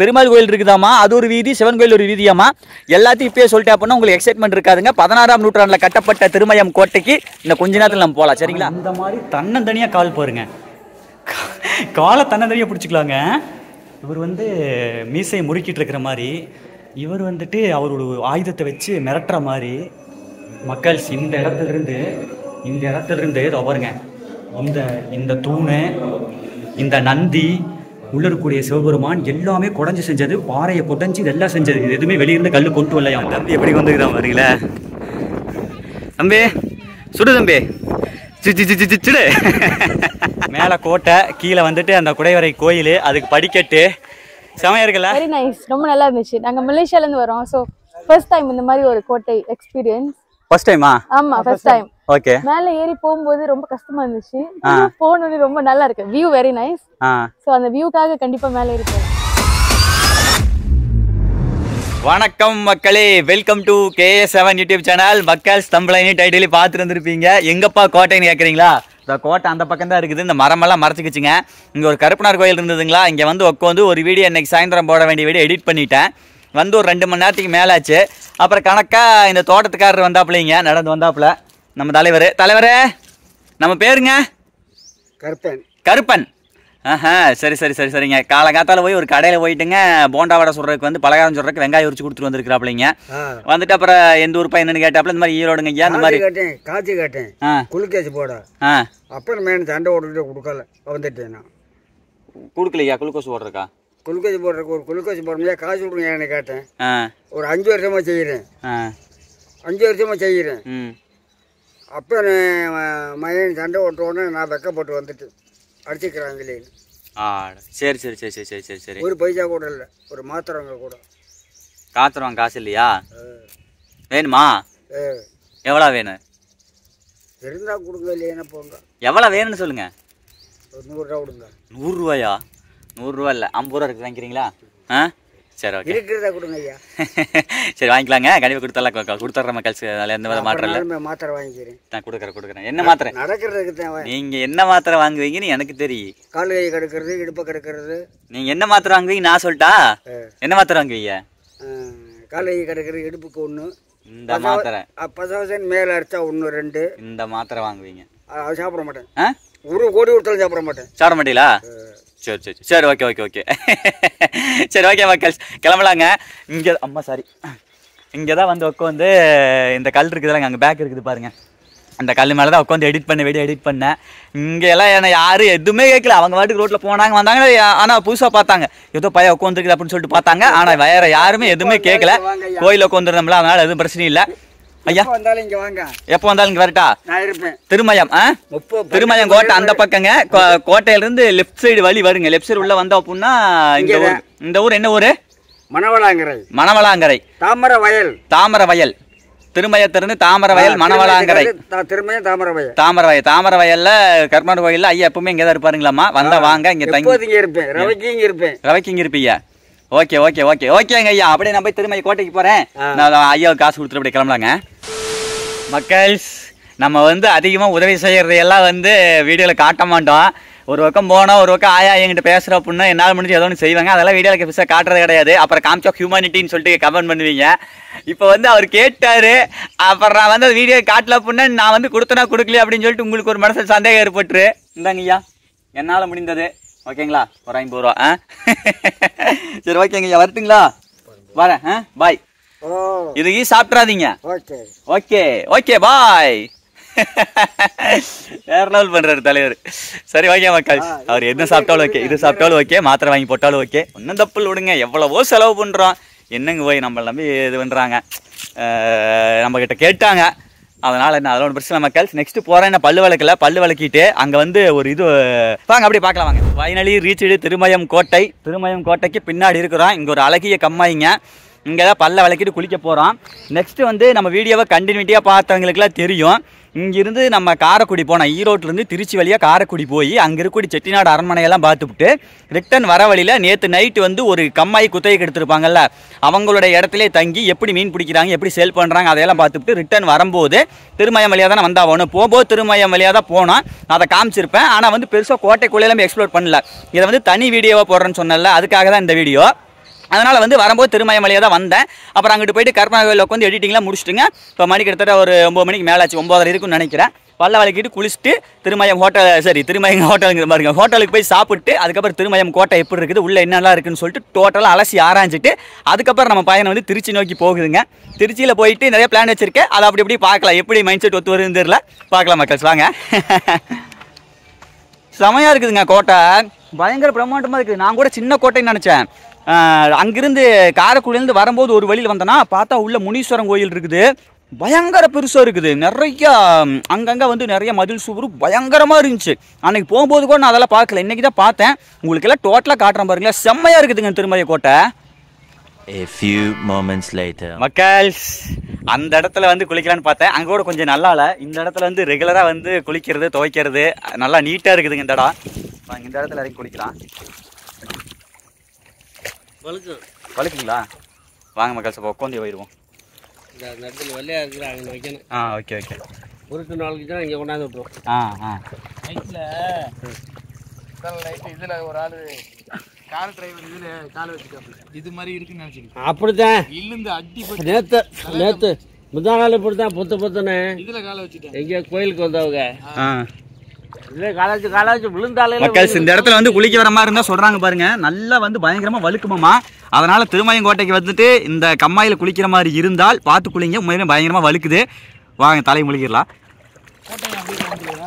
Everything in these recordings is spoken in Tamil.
பெருமாள் கோயில் இருக்குதாமா அது ஒரு வீதி சிவன் கோயில் ஒரு வீதியாமா எல்லாத்தையும் இப்பயே சொல்லிட்டே அப்படின்னா உங்களுக்கு எக்ஸைட்மெண்ட் இருக்காதுங்க பதினாறாம் நூற்றாண்டில் கட்டப்பட்ட திருமயம் கோட்டைக்கு இந்த கொஞ்ச நேரத்தில் நம்ம போகலாம் சரிங்களா இந்த மாதிரி தன்னந்தனியாக கால் பாருங்க கா- காலை தன்னந்தனியாக பிடிச்சிக்கலாங்க இவர் வந்து மீசையை முறுக்கிட்டு இருக்கிற மாதிரி இவர் வந்துட்டு அவரோட ஆயுதத்தை வச்சு மிரட்டுற மாதிரி மக்கள் இந்த இடத்துல இருந்து இந்த இடத்துல இருந்து இதோ பாருங்க இந்த இந்த தூணு இந்த நந்தி உள்ள இருக்கக்கூடிய சிவபெருமான் எல்லாமே குடஞ்சு செஞ்சது பாறையை குடஞ்சு இதெல்லாம் செஞ்சது இது எதுவுமே வெளியிருந்து கல் கொண்டு வரலையா தம்பி எப்படி வந்துருக்குதான் வரீங்களா தம்பி சுடு தம்பி சி, சி, சி, சி, சி, சிடு மேலே கோட்டை கீழே வந்துட்டு அந்த குடைவரை கோயில் அதுக்கு படிக்கட்டு செமையா இருக்குல்ல வெரி நைஸ் ரொம்ப நல்லா இருந்துச்சு நாங்க மலேசியால இருந்து வரோம் ஸோ ஃபர்ஸ்ட் டைம் இந்த மாதிரி ஒரு கோட்டை எக்ஸ்பீரியன்ஸ் ஃபர்ஸ்ட் டைமா ஆமா ஃபர்ஸ்ட் டைம் ஓகே மேல ஏறி போகும்போது ரொம்ப கஷ்டமா இருந்துச்சு போனோடனே ரொம்ப நல்லா இருக்கு வியூ வெரி நைஸ் ஆ ஸோ அந்த வியூக்காக கண்டிப்பா மேல ஏறி போகலாம் வணக்கம் மக்களே welcome to K seven YouTube channel மக்கள் ஸ்தம்பளைனி டைட்டிலி பார்த்துட்டு வந்திருப்பீங்க எங்கப்பா கோட்டைன்னு கேட்குறீங்களா இந்த கோட்டை அந்த பக்கம் தான் இருக்குது இந்த மரமெல்லாம் மறைச்சிக்கிச்சுங்க இங்கே ஒரு கருப்பனார் கோயில் இருந்ததுங்களா இங்கே வந்து உட்காந்து ஒரு வீடியோ இன்னைக்கு சாயந்தரம் போட வேண்டிய வீடியோ எடிட் பண்ணிட்டேன் வந்து ஒரு ரெண்டு மணி நேரத்துக்கு மேலாச்சு அப்புறம் கணக்காக இந்த தோட்டத்துக்காரர் வந்தாப்புலைங்க நடந்து வந்தாப்புல நம்ம தலைவர் தலைவரே நம்ம பேருங்க கருப்பன் கருப்பன் ஆஹா சரி சரி சரி சரிங்க காலங்காத்தால போய் ஒரு கடையில் போயிட்டுங்க போண்டா வடை சுடுறதுக்கு வந்து பலகாரம் சுடுறதுக்கு வெங்காயம் உரிச்சு கொடுத்துட்டு வந்திருக்கிறாப்லைங்க ஆ வந்துட்டு அப்புறம் எந்த ஊர் பையனு கேட்டாப்புல இந்த மாதிரி ஈரோடுங்க ஐயா இந்த காய்ச்சி மாதிரி கேட்டேன் காய்ச்சி கேட்டேன் ஆ குளுக்கேஜ் போட ஆ அப்புறம் மேன் சண்டை ஓட்டுட்டு கொடுக்கல வந்துட்டேன் நான் கொடுக்கலையா குளுக்கோஸ் போடுறக்கா குளுக்கேஜ் போடுறதுக்கு ஒரு குளுக்கோஸ் போட முடியாது காசு கொடுங்க கேட்டேன் ஆ ஒரு அஞ்சு வருஷமா செய்கிறேன் ஆ அஞ்சு வருஷமா செய்கிறேன் ம் அப்போ மகன் சண்டை ஓட்ட உடனே நான் வெக்கப்பட்டு வந்துட்டு அடிச்சுக்கிறாங்களே ஆ சரி சரி சரி சரி சரி சரி சரி ஒரு பைசா கூட இல்லை ஒரு மாத்திரங்க கூட காத்துருவாங்க காசு இல்லையா ஆ. வேணுமா ஏ எவ்வளோ வேணும் இருந்தா கொடுங்க இல்லையா போங்க எவ்வளோ வேணும்னு சொல்லுங்க ஒரு நூறுரூவா கொடுங்க நூறுரூவாயா நூறுரூவா இல்லை ஐம்பது ரூபா இருக்கு வாங்கிக்கிறீங்களா ஆ சரி ஓகே இருக்கிறதா கொடுங்க ஐயா சரி வாங்கிக்கலாங்க கண்டிப்பாக கொடுத்துடலாம் கொடுத்துட்ற மக்கள் அதில் எந்த வித மாற்றம் இல்லை நானுமே மாத்திரை வாங்கிக்கிறேன் நான் கொடுக்குறேன் கொடுக்குறேன் என்ன மாத்திரை நடக்கிறதுக்கு தான் நீங்க என்ன மாத்திரை வாங்குவீங்கன்னு எனக்கு தெரியும் கால் கை கிடக்கிறது இடுப்பை கிடக்கிறது நீங்க என்ன மாத்திரை வாங்குவீங்க நான் சொல்லிட்டா என்ன மாத்திரை வாங்குவீங்க கால் கை கிடக்கிறது இடுப்புக்கு ஒன்று இந்த மாத்திரை பசவசன் மேலே அடிச்சா ஒன்று ரெண்டு இந்த மாத்திரை வாங்குவீங்க அ- அது சாப்பிட மாட்டேன் ஆ ஒரு கோடி கொடுத்தாலும் சாப்பிட மாட்டேன் சாப்பிட மாட்டீங்களா சரி சரி சரி. சரி ஓகே ஓகே ஓகே சரி ஓகே மக்கள் கிளம்பலாங்க இங்கே அம்மா சாரி இங்கே தான் வந்து உட்காந்து இந்த கல் இருக்குதுல்ல அங்கே பேக் இருக்குது பாருங்க அந்த கல் மேலே தான் உட்காந்து எடிட் பண்ண வீடியோ எடிட் பண்ணேன் இங்கே எல்லாம் என்ன யாரும் எதுவுமே கேட்கல அவங்க வாட்டுக்கு ரோட்டில் போனாங்க வந்தாங்க ஆனால் புதுசாக பார்த்தாங்க ஏதோ பையன் உட்காந்துருக்குது அப்படின்னு சொல்லிட்டு பார்த்தாங்க ஆனால் வேற யாருமே எதுவுமே கேட்கல கோயிலில் உட்காந்துருந்தோம்ல அதனால எதுவும் பிரச்சனை இல்லை ஐயா எப்போ வந்தாலும் இங்கே வாங்க எப்போ வந்தாலும் இங்கே வரட்டா நான் இருப்பேன் திருமயம் ஆ முப்பது திருமயம் கோட்டை அந்த பக்கங்க கோ- கோட்டையில இருந்து லெஃப்ட் சைடு வழி வருங்க லெஃப்ட் சைடு உள்ள வந்தோம் அப்படின்னா இந்த ஊர் இந்த ஊர் என்ன ஊரு மணவளாங்கரை மணவளாங்கரை தாமரை வயல் தாமர வயல் திருமயத்திலிருந்து தாமர வயல் மணவளாங்கரை தா- திருமயம் தாமரை வயல் தாமர வயல் தாமர வயல்ல கர்நாடக கோயில்ல ஐயா எப்பவுமே இங்கே தான் இருப்பாருங்களாம்மா வந்தா வாங்க இங்க தங்கி எப்போது இங்கே இருப்பேன் ரவைக்கு இங்கே இருப்பேன் ரவைக்கு இங்க இருப்பீங்க ஓகே ஓகே ஓகே ஓகேங்க ஐயா அப்படியே நான் போய் திருமய கோட்டைக்கு போறேன் நான் ஐயாவுக்கு காசு கொடுத்துட்டு அப்படியே கிளம்பலாங்க மக்கள்ஸ் நம்ம வந்து அதிகமாக உதவி செய்யறதையெல்லாம் வந்து வீடியோவில் காட்ட மாட்டோம் ஒரு பக்கம் போனோம் ஒரு பக்கம் ஆயா என்கிட்ட பேசுகிற அப்படின்னா என்னால் முடிஞ்சு ஏதோ ஒன்று செய்வாங்க அதெல்லாம் வீடியோவில் பெருசாக காட்டுறது கிடையாது அப்புறம் காமிச்சா ஹியூமனிட்டின்னு சொல்லிட்டு கமெண்ட் பண்ணுவீங்க இப்போ வந்து அவர் கேட்டார் அப்புறம் நான் வந்து வீடியோ காட்டல அப்படின்னா நான் வந்து கொடுத்தனா கொடுக்கல அப்படின்னு சொல்லிட்டு உங்களுக்கு ஒரு மனசில் சந்தேகம் ஏற்பட்டுரு இந்தாங்க ஐயா என்னால் முடிந்தது ஓகேங்களா ஒரு ஐம்பது ரூபா ஆ சரி ஓகேங்க ஐயா வரட்டுங்களா வரேன் ஆ பாய் ஓ இதுக்கு சாப்பிட்றாதீங்க ஓகே ஓகே ஓகே பாய் வேற லெவல் பண்றாரு தலைவர் சரி ஓகே மக்கள் அவர் என்ன சாப்பிட்டாலும் ஓகே இது சாப்பிட்டாலும் ஓகே மாத்திரை வாங்கி போட்டாலும் ஓகே ஒன்றும் தப்பு இல்லை விடுங்க எவ்வளவோ செலவு பண்றோம் என்னங்க போய் நம்மள நம்பி இது பண்றாங்க அஹ் நம்ம கிட்ட கேட்டாங்க அதனால என்ன அதெல்லாம் ஒரு பிரச்சனை மக்கள் நெக்ஸ்ட் போறேன் என்ன பல்லு விளக்கல பல்லு விளக்கிட்டு அங்க வந்து ஒரு இது வாங்க அப்படியே பார்க்கலாம் வாங்க ஃபைனலி ரீச்சு திருமயம் கோட்டை திருமயம் கோட்டைக்கு பின்னாடி இருக்கிறோம் இங்க ஒரு அழகிய கம்மாயிங்க இங்கே தான் பல்ல விளக்கிட்டு குளிக்க போகிறோம் நெக்ஸ்ட் வந்து நம்ம வீடியோவை கண்டினியூட்டியாக பார்த்தவங்களுக்குலாம் தெரியும் இங்கிருந்து நம்ம காரைக்குடி போனோம் ஈரோட்லேருந்து திருச்சி வழியாக காரைக்குடி போய் அங்கே இருக்கக்கூடிய செட்டிநாடு அரண்மனையெல்லாம் பார்த்துவிட்டு ரிட்டன் வர வழியில் நேற்று நைட்டு வந்து ஒரு கம்மாய் குத்தகைக்கு எடுத்திருப்பாங்கல்ல அவங்களோட இடத்துல தங்கி எப்படி மீன் பிடிக்கிறாங்க எப்படி சேல் பண்ணுறாங்க அதையெல்லாம் பார்த்துட்டு ரிட்டன் வரும்போது திருமயம் வழியாக தான் வந்தாகணும் போகும்போது திருமயம் வழியாக தான் போனோம் அதை காமிச்சிருப்பேன் ஆனால் வந்து பெருசாக கோட்டைக்குள்ளே எக்ஸ்ப்ளோர் பண்ணல இதை வந்து தனி வீடியோவாக போடுறேன்னு சொன்னல அதுக்காக தான் இந்த வீடியோ அதனால் வந்து வரும்போது திருமயம் வழியாக தான் வந்தேன் அப்புறம் அங்கிட்டு போயிட்டு கற்பனை கோயிலில் உட்காந்து எடிட்டிங்லாம் முடிச்சிட்டுங்க இப்போ மணி கிட்டத்தட்ட ஒரு ஒம்பது மணிக்கு மேலே ஆச்சு ஒம்பதரை இருக்குன்னு நினைக்கிறேன் பல்ல வளைக்கிட்டு குளிச்சுட்டு திருமயம் ஹோட்டல் சரி திருமயம் ஹோட்டலுங்கிற பாருங்க ஹோட்டலுக்கு போய் சாப்பிட்டு அதுக்கப்புறம் திருமயம் கோட்டை எப்படி இருக்குது உள்ளே என்னெல்லாம் இருக்குன்னு சொல்லிட்டு டோட்டலாக அலசி ஆராய்ஞ்சிட்டு அதுக்கப்புறம் நம்ம பயணம் வந்து திருச்சி நோக்கி போகுதுங்க திருச்சியில் போயிட்டு நிறைய பிளான் வச்சிருக்கேன் அதை அப்படி இப்படி பார்க்கலாம் எப்படி மைண்ட் செட் ஒத்து வருதுன்னு தெரியல பார்க்கலாம் மக்கள்ஸ் வாங்க செமையா இருக்குதுங்க கோட்டை பயங்கர பிரம்மாண்டமாக இருக்குது நான் கூட சின்ன கோட்டைன்னு நினச்சேன் அங்கிருந்து காரைக்குடியிலேருந்து வரும்போது ஒரு வழியில் வந்தேன்னா பார்த்தா உள்ள முனீஸ்வரன் கோயில் இருக்குது பயங்கர பெருசாக இருக்குது நிறைய ம், அங்கங்க வந்து நிறைய மதில் சுவர் பயங்கரமாக இருந்துச்சு அன்னைக்கு போகும்போது கூட நான் அதெல்லாம் பார்க்கல இன்னைக்கு தான் பார்த்தேன் உங்களுக்கு எல்லாம் டோட்டலாக காட்டுறேன் பாருங்களேன் செம்மையாக இருக்குதுங்க திருமலை கோட்டை A few moments later. மக்கள்ஸ் அந்த இடத்துல வந்து குளிக்கலான்னு பார்த்தேன் அங்கே கூட கொஞ்சம் நல்லா இல்லை இந்த இடத்துல வந்து ரெகுலராக வந்து குளிக்கிறது துவைக்கிறது நல்லா நீட்டாக இருக்குதுங்க இந்த இடம் வாங்க இந்த இடத்துல இறங்கி குளிக்கலாம் வழுக்கு வலிக்குங்களா வாங்க மக்கள்ஸ் அப்போ உட்காந்து போயிடுவோம் இந்த அந்த இடத்துல வெள்ளையா இருக்கிற அங்கே வைக்கணும் ஆ ஓகே ஓகே உருட்டு நாளைக்கு தான் இங்கே கொண்டாந்து விட்ருவோம் ஆ ஆ நைட்டில் நைட்டு இதில் ஒரு ஆள் கார் டிரைவர் இதில் கால் வச்சுக்காப்புல இது மாதிரி இருக்குன்னு நினைச்சிருக்கேன் அப்படித்தான் இழுந்து அடி நேற்று நேற்று முந்தா நாள் இப்படி தான் பொத்து பொத்துன்னு இதுல காலை வச்சுட்டேன் எங்கேயோ கோயிலுக்கு வந்தவங்க ஆ இதில் காலை வச்சு காலை வச்சு விழுந்தாலே மக்கள்ஸ் இந்த இடத்துல வந்து குளிக்க வர மாதிரி இருந்தால் சொல்கிறாங்க பாருங்க நல்லா வந்து பயங்கரமாக வழுக்குமாமா அதனால திருமயங்கோட்டைக்கு வந்துட்டு இந்த கம்மாயில் குளிக்கிற மாதிரி இருந்தால் பார்த்து குளிங்க உண்மையிலே பயங்கரமாக வழுக்குது வாங்க தலையை முழுகிடலாம் கோட்டையை அப்படியே காமிக்கிறதா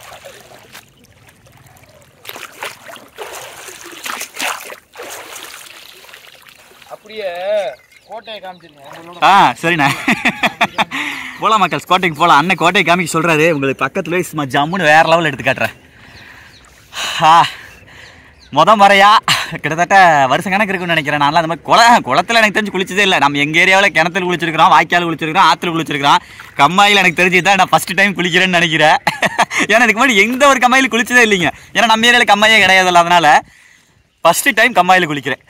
அப்படியே கோட்டையை காமிச்சிருங்க உங்களோட ஆ சரிண்ணே போகலாம் மக்கள்ஸ் கோட்டைக்கு போகலாம் அண்ணன் கோட்டையை காமிக்க சொல்கிறாரு உங்களுக்கு பக்கத்துல சும்மா ஜம்முன்னு வேறு லெவலில் எடுத்து காட்டுறேன் ஆ முத முறையா கிட்டத்தட்ட வருஷம் கணக்கு இருக்குன்னு நினைக்கிறேன் நான்லாம் அந்த மாதிரி குள குளத்தில் எனக்கு தெரிஞ்சு குளிச்சதே இல்லை நம்ம எங்கள் ஏரியாவில் கிணத்துல குளிச்சிருக்கிறோம் வாய்க்கால் குளிச்சிருக்கிறோம் ஆற்றுல குளிச்சிருக்கிறோம் கம்மாயில் எனக்கு தெரிஞ்சு தான் நான் ஃபஸ்ட்டு டைம் குளிக்கிறேன்னு நினைக்கிறேன் ஏன்னா இதுக்கு முன்னாடி எந்த ஒரு கம்மாயில் குளிச்சதே இல்லைங்க ஏன்னா நம்ம ஏரியாவில் கம்மாயே கிடையாதுல்ல அதனால் ஃபஸ்ட்டு டைம் கம்மாயில் குளிக்கிறேன்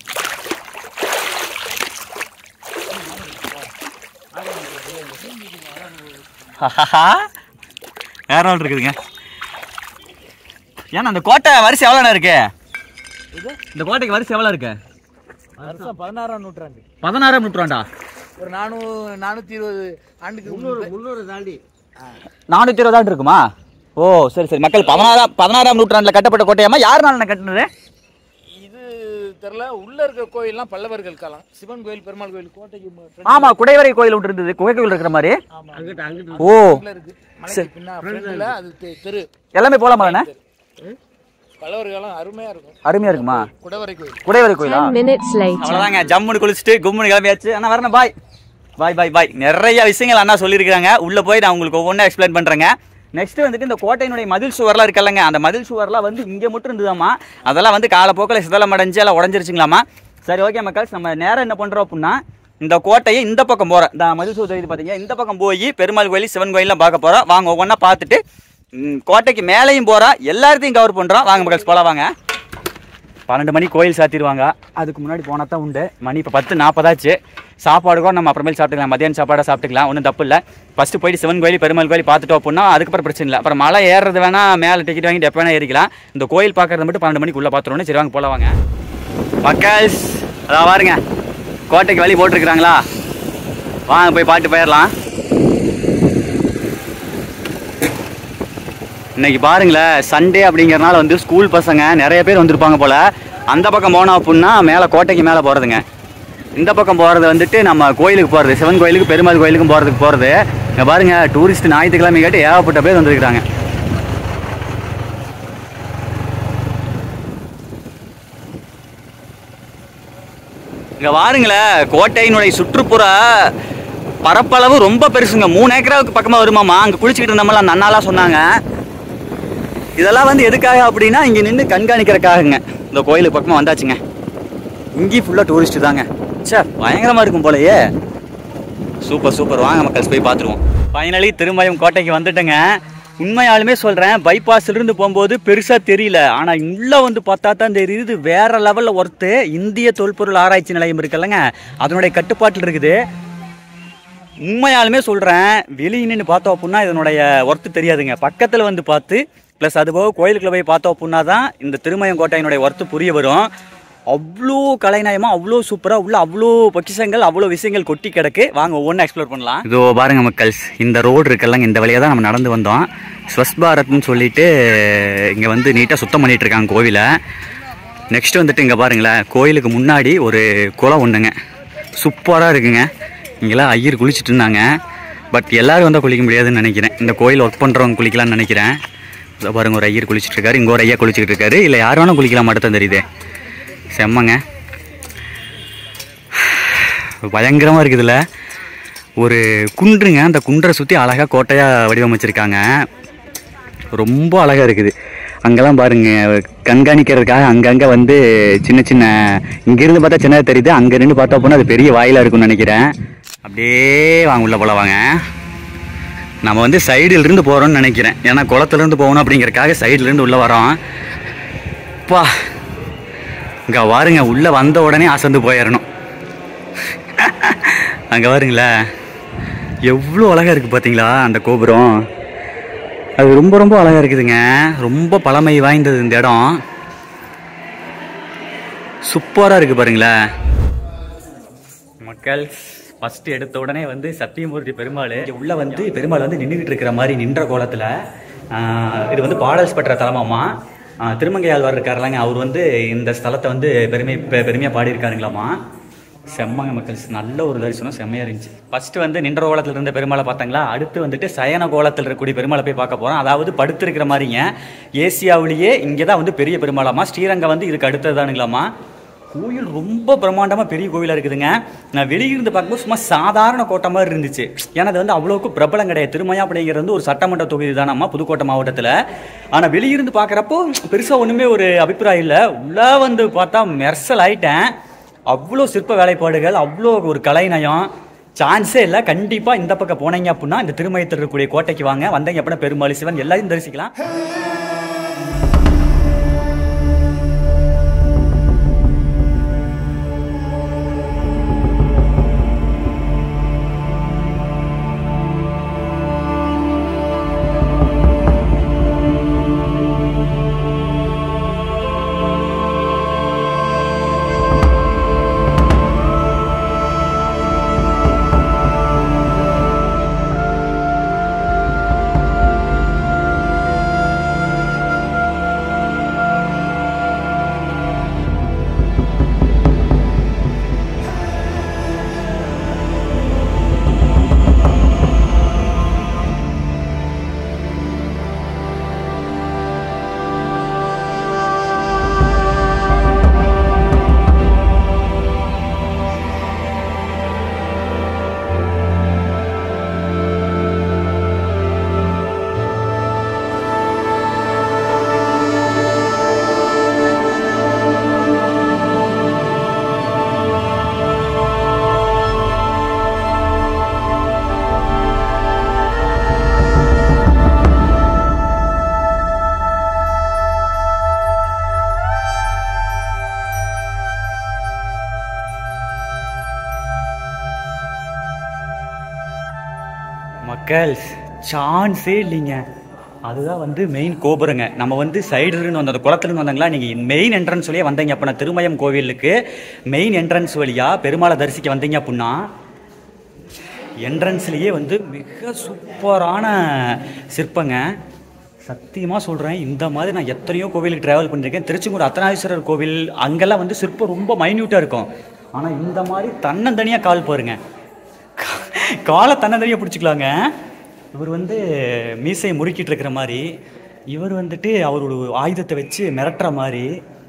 வேற ஒன்று இருக்குதுங்க ஏன்னா அந்த கோட்டை வரிசை எவ்வளோண்ணா இருக்கு இந்த கோட்டைக்கு வரிசை எவ்வளோ இருக்கு வருஷம் பதினாறாம் நூற்றாண்டு பதினாறாம் நூற்றாண்டா ஒரு நானூ நானூற்றி இருபது ஆண்டுக்கு முந்நூறு முன்பு. முந்நூறு தாண்டி நானூற்றி இருபதாண்டு இருக்குமா ஓ சரி சரி மக்கள் பதினாறாம் பதினாறாம் நூற்றாண்டில் கட்டப்பட்ட கோட்டையாமா யார் நாள் கட்டினது இது தெரில உள்ள இருக்க கோயில்லாம் பல்லவர்கள் காலம் சிவன் கோயில் பெருமாள் கோயில் கோட்டைக்கு மு- ஆமா குடைவரை கோயில் ஒன்று இருந்தது குகை கோயில் இருக்கிற மாதிரி ஆமா அங்கிட்ட அங்கிட்ட ஓ உள்ள இருக்கு மலைக்கு பின்னா ஃப்ரண்ட்ல அது தெ- தெரு எல்லாமே போலாமாண்ணே பல்லவர் காலம் அருமையா இருக்கும் அருமையா இருக்குமா குடவரை கோயில் குடைவரை கோயிலா minutes later. அவ்வளோதாங்க ஜம்முன்னு குளிச்சுட்டு கும்முன்னு கிளம்பியாச்சு அண்ணா வரணும் பாய் பாய் பாய் பாய் நிறைய விஷயங்கள் அண்ணா சொல்லியிருக்காங்க உள்ளே போய் நான் உங்களுக்கு ஒவ்வொன்றா எக்ஸ்பிளைன் பண்ணுறேங்க நெக்ஸ்ட் வந்துட்டு இந்த கோட்டையினுடைய மதில் சுவர்லாம் இருக்கல்லங்க அந்த மதில் சுவர்லாம் வந்து இங்கே மட்டும் இருந்ததாமா அதெல்லாம் வந்து காலப்போக்கில் சிதலம் அடைஞ்சு எல்லாம் உடஞ்சிருச்சுங்களாமா சரி ஓகே மக்கள்ஸ் நம்ம நேரம் என்ன பண்ணுறோம் அப்படின்னா இந்த கோட்டையை இந்த பக்கம் போகிறோம் இந்த மதில் சுவர் தெரியுது பார்த்தீங்க இந்த பக்கம் போய் பெருமாள் கோயில் சிவன் கோயிலாம் பார்க்க போகிறோம் வாங்க ஒவ்வொன்றா பார்த்துட்டு ம், கோட்டைக்கு மேலேயும் போகிறோம் எல்லாத்தையும் கவர் பண்ணுறோம் வாங்க மக்கள்ஸ் போகலாம் வாங்க பன்னெண்டு மணி கோயில் சாத்திடுவாங்க அதுக்கு முன்னாடி போனால் தான் உண்டு மணி இப்போ பத்து நாற்பதாச்சு சாப்பாடு கூட நம்ம அப்புறமேல் சாப்பிட்டுக்கலாம் மதியானம் சாப்பாடாக சாப்பிட்டுக்கலாம் ஒன்றும் தப்பு இல்லை ஃபஸ்ட்டு போயிட்டு சிவன் கோயில் பெருமாள் கோயில் பார்த்துட்டோம் அப்படின்னா அதுக்கப்புறம் பிரச்சனை இல்லை அப்புறம் மலை ஏறுறது வேணால் மேலே டிக்கெட் வாங்கிட்டு எப்போ வேணால் ஏறிக்கலாம் இந்த கோயில் பார்க்கறது மட்டும் பன்னெண்டு மணிக்குள்ளே பார்த்துருவோம் சரி வாங்க போல வாங்க மக்கள்ஸ் அதான் பாருங்க கோட்டைக்கு வழி போட்டிருக்கிறாங்களா வாங்க போய் பாட்டு போயிடலாம் இன்னைக்கு பாருங்களேன் சண்டே அப்படிங்கறனால வந்து ஸ்கூல் பசங்க நிறைய பேர் வந்திருப்பாங்க போல அந்த பக்கம் போனோம் அப்படின்னா மேலே கோட்டைக்கு மேலே போகிறதுங்க இந்த பக்கம் போகிறது வந்துட்டு நம்ம கோயிலுக்கு போகிறது சிவன் கோயிலுக்கு பெருமாள் கோயிலுக்கும் போகிறதுக்கு போகிறது இங்கே பாருங்க டூரிஸ்ட் ஞாயிற்றுக்கிழமை கேட்டு ஏகப்பட்ட பேர் வந்திருக்கிறாங்க இங்கே பாருங்களேன் கோட்டையினுடைய சுற்றுப்புற பரப்பளவு ரொம்ப பெருசுங்க மூணு ஏக்கராவுக்கு பக்கமாக வருமாமா அங்கே குளிச்சுக்கிட்டு இருந்தோம்ல அந்த அண்ணாலாம் சொன்னாங்க இதெல்லாம் வந்து எதுக்காக அப்படின்னா இங்கே நின்று கண்காணிக்கிறதுக்காகங்க இந்த கோயிலுக்கு பக்கமாக வந்தாச்சுங்க இங்கேயும் ஃபுல்லாக டூரிஸ்ட் தாங்க சே பயங்கரமாக இருக்கும் போலயே சூப்பர் சூப்பர் வாங்க மக்கள்ஸ் போய் பார்த்துருவோம் ஃபைனலி திருமயம் கோட்டைக்கு வந்துட்டேங்க உண்மையாலுமே சொல்கிறேன் பைபாஸ்லேருந்து போகும்போது பெருசாக தெரியல ஆனால் உள்ளே வந்து பார்த்தா தான் தெரியுது வேற லெவலில் ஒர்த்து இந்திய தொல்பொருள் ஆராய்ச்சி நிலையம் இருக்குல்லங்க அதனுடைய கட்டுப்பாட்டில் இருக்குது உண்மையாலுமே சொல்கிறேன் வெளியே நின்று பார்த்தோம் அப்படின்னா இதனுடைய ஒர்த்து தெரியாதுங்க பக்கத்தில் வந்து பார்த்து ப்ளஸ் அதுபோக கோயிலுக்குள்ள போய் பார்த்தோம் அப்படின்னா தான் இந்த திருமயம் கோட்டையினுடைய ஒர்த்து புரிய வரும் அவ்வளோ கலைநயமாக அவ்வளோ சூப்பராக உள்ள அவ்வளோ பொக்கிஷங்கள் அவ்வளோ விஷயங்கள் கொட்டி கிடக்கு வாங்க ஒவ்வொன்றும் எக்ஸ்ப்ளோர் பண்ணலாம் இதோ பாருங்க மக்கள்ஸ் இந்த ரோடு இருக்குல்லங்க இந்த வழியாக தான் நம்ம நடந்து வந்தோம் ஸ்வஸ் பாரத்னு சொல்லிட்டு இங்கே வந்து நீட்டாக சுத்தம் பண்ணிட்டு இருக்காங்க கோவிலை நெக்ஸ்ட் வந்துட்டு இங்கே பாருங்களேன் கோயிலுக்கு முன்னாடி ஒரு குளம் ஒன்றுங்க சூப்பராக இருக்குங்க இங்கெல்லாம் ஐயர் குளிச்சுட்டு இருந்தாங்க பட் எல்லாரும் வந்தால் குளிக்க முடியாதுன்னு நினைக்கிறேன் இந்த கோயில் ஒர்க் பண்ணுறவங்க குளிக்கலாம்னு நினைக்கிறேன் இதோ பாருங்க ஒரு ஐயர் குளிச்சுட்டு இருக்காரு இங்கே ஒரு ஐயா குளிச்சுட்டு இருக்காரு இல்லை யார் வேணால் குளிக்கலாம் மட்டும் தான் தெரியுது செம்மங்க பயங்கரமாக இருக்குதுல்ல ஒரு குன்றுங்க அந்த குன்றை சுற்றி அழகாக கோட்டையாக வடிவமைச்சிருக்காங்க ரொம்ப அழகாக இருக்குது அங்கெல்லாம் பாருங்க கண்காணிக்கிறதுக்காக அங்கங்கே வந்து சின்ன சின்ன இங்கேருந்து பார்த்தா சின்னதாக தெரியுது அங்கே நின்று பார்த்தா போனால் அது பெரிய வாயிலாக இருக்கும்னு நினைக்கிறேன் அப்படியே வாங்க உள்ள போல வாங்க நம்ம வந்து சைடுல இருந்து போகிறோம்னு நினைக்கிறேன் ஏன்னா குளத்துல இருந்து போகணும் அப்படிங்கறக்காக சைடுல இருந்து உள்ளே வரோம் பா இங்கே பாருங்க உள்ளே வந்த உடனே அசந்து போயிடணும் அங்கே பாருங்களேன் எவ்வளோ அழகாக இருக்குது பார்த்தீங்களா அந்த கோபுரம் அது ரொம்ப ரொம்ப அழகாக இருக்குதுங்க ரொம்ப பழமை வாய்ந்தது இந்த இடம் சூப்பராக இருக்குது பாருங்களேன் மக்கள் ஃபர்ஸ்ட் எடுத்த உடனே வந்து சத்தியமூர்த்தி பெருமாள் இங்க உள்ள வந்து பெருமாள் வந்து நின்றுகிட்டு இருக்கிற மாதிரி நின்ற கோலத்தில் இது வந்து பாடல்ஸ் பெற்ற தலமாமா ஆஹ் திருமங்கையாழ்வார் இருக்காருலாங்க அவர் வந்து இந்த ஸ்தலத்தை வந்து பெருமை பெ- பெருமையா பாடியிருக்காருங்களாமா செம்மங்க மக்கள் நல்ல ஒரு தரிசனம் செம்மையா இருந்துச்சு ஃபர்ஸ்ட் வந்து நின்ற கோலத்தில் இருந்த பெருமாளை பார்த்தாங்களா அடுத்து வந்துட்டு சயன கோலத்தில் இருக்கக்கூடிய பெருமாளை போய் பார்க்க போறோம் அதாவது படுத்திருக்கிற மாதிரிங்க ஏசியாவிலேயே இங்கே தான் வந்து பெரிய பெருமாளாமா ஸ்ரீரங்கம் வந்து இதுக்கு அடுத்ததானுங்களாமா கோயில் ரொம்ப பிரம்மாண்டமாக பெரிய கோயிலாக இருக்குதுங்க நான் வெளியிருந்து பார்க்கும்போது சும்மா சாதாரண கோட்டை மாதிரி இருந்துச்சு ஏன்னா அது வந்து அவ்வளோக்கு பிரபலம் கிடையாது திருமயா அப்படிங்கிறது வந்து ஒரு சட்டமன்ற தொகுதி தானம்மா புதுக்கோட்டை மாவட்டத்தில் ஆனால் வெளியிருந்து பார்க்குறப்போ பெருசாக ஒன்றுமே ஒரு அபிப்பிராயம் இல்லை உள்ளே வந்து பார்த்தா மெர்சல் ஆயிட்டேன் அவ்வளோ சிற்ப வேலைப்பாடுகள் அவ்வளோ ஒரு கலைநயம் சான்ஸே இல்லை கண்டிப்பாக இந்த பக்கம் போனீங்க அப்படின்னா இந்த திருமயத்தில் இருக்கக்கூடிய கோட்டைக்கு வாங்க வந்தீங்க அப்படின்னா பெருமாள் சிவன் எல்லாரையும் தரிசிக்கலாம் மக்கள் சான்ஸே இல்லைங்க அதுதான் வந்து மெயின் கோபுரங்க நம்ம வந்து சைடுல இருந்து வந்த அந்த குளத்துல இருந்து வந்தாங்களா நீங்க மெயின் என்ட்ரன்ஸ் வழியா வந்தீங்க அப்படின்னா திருமயம் கோவிலுக்கு மெயின் என்ட்ரன்ஸ் வழியா பெருமாளை தரிசிக்க வந்தீங்க அப்படின்னா என்ட்ரன்ஸ்லேயே வந்து மிக சூப்பரான சிற்பங்க சத்தியமாக சொல்கிறேன் இந்த மாதிரி நான் எத்தனையோ கோவிலுக்கு ட்ராவல் பண்ணியிருக்கேன் திருச்செங்கோடு அத்தனாதீஸ்வரர் கோவில் அங்கெல்லாம் வந்து சிற்பம் ரொம்ப மைன்யூட்டாக இருக்கும் ஆனால் இந்த மாதிரி தன்னந்தனியாக கால் பாருங்க கா- காலை தன்னந்தனியாக பிடிச்சிக்கலாங்க இவர் வந்து மீசையை முறுக்கிட்டு இருக்கிற மாதிரி இவர் வந்துட்டு அவரோட ஆயுதத்தை வச்சு மிரட்டுற மாதிரி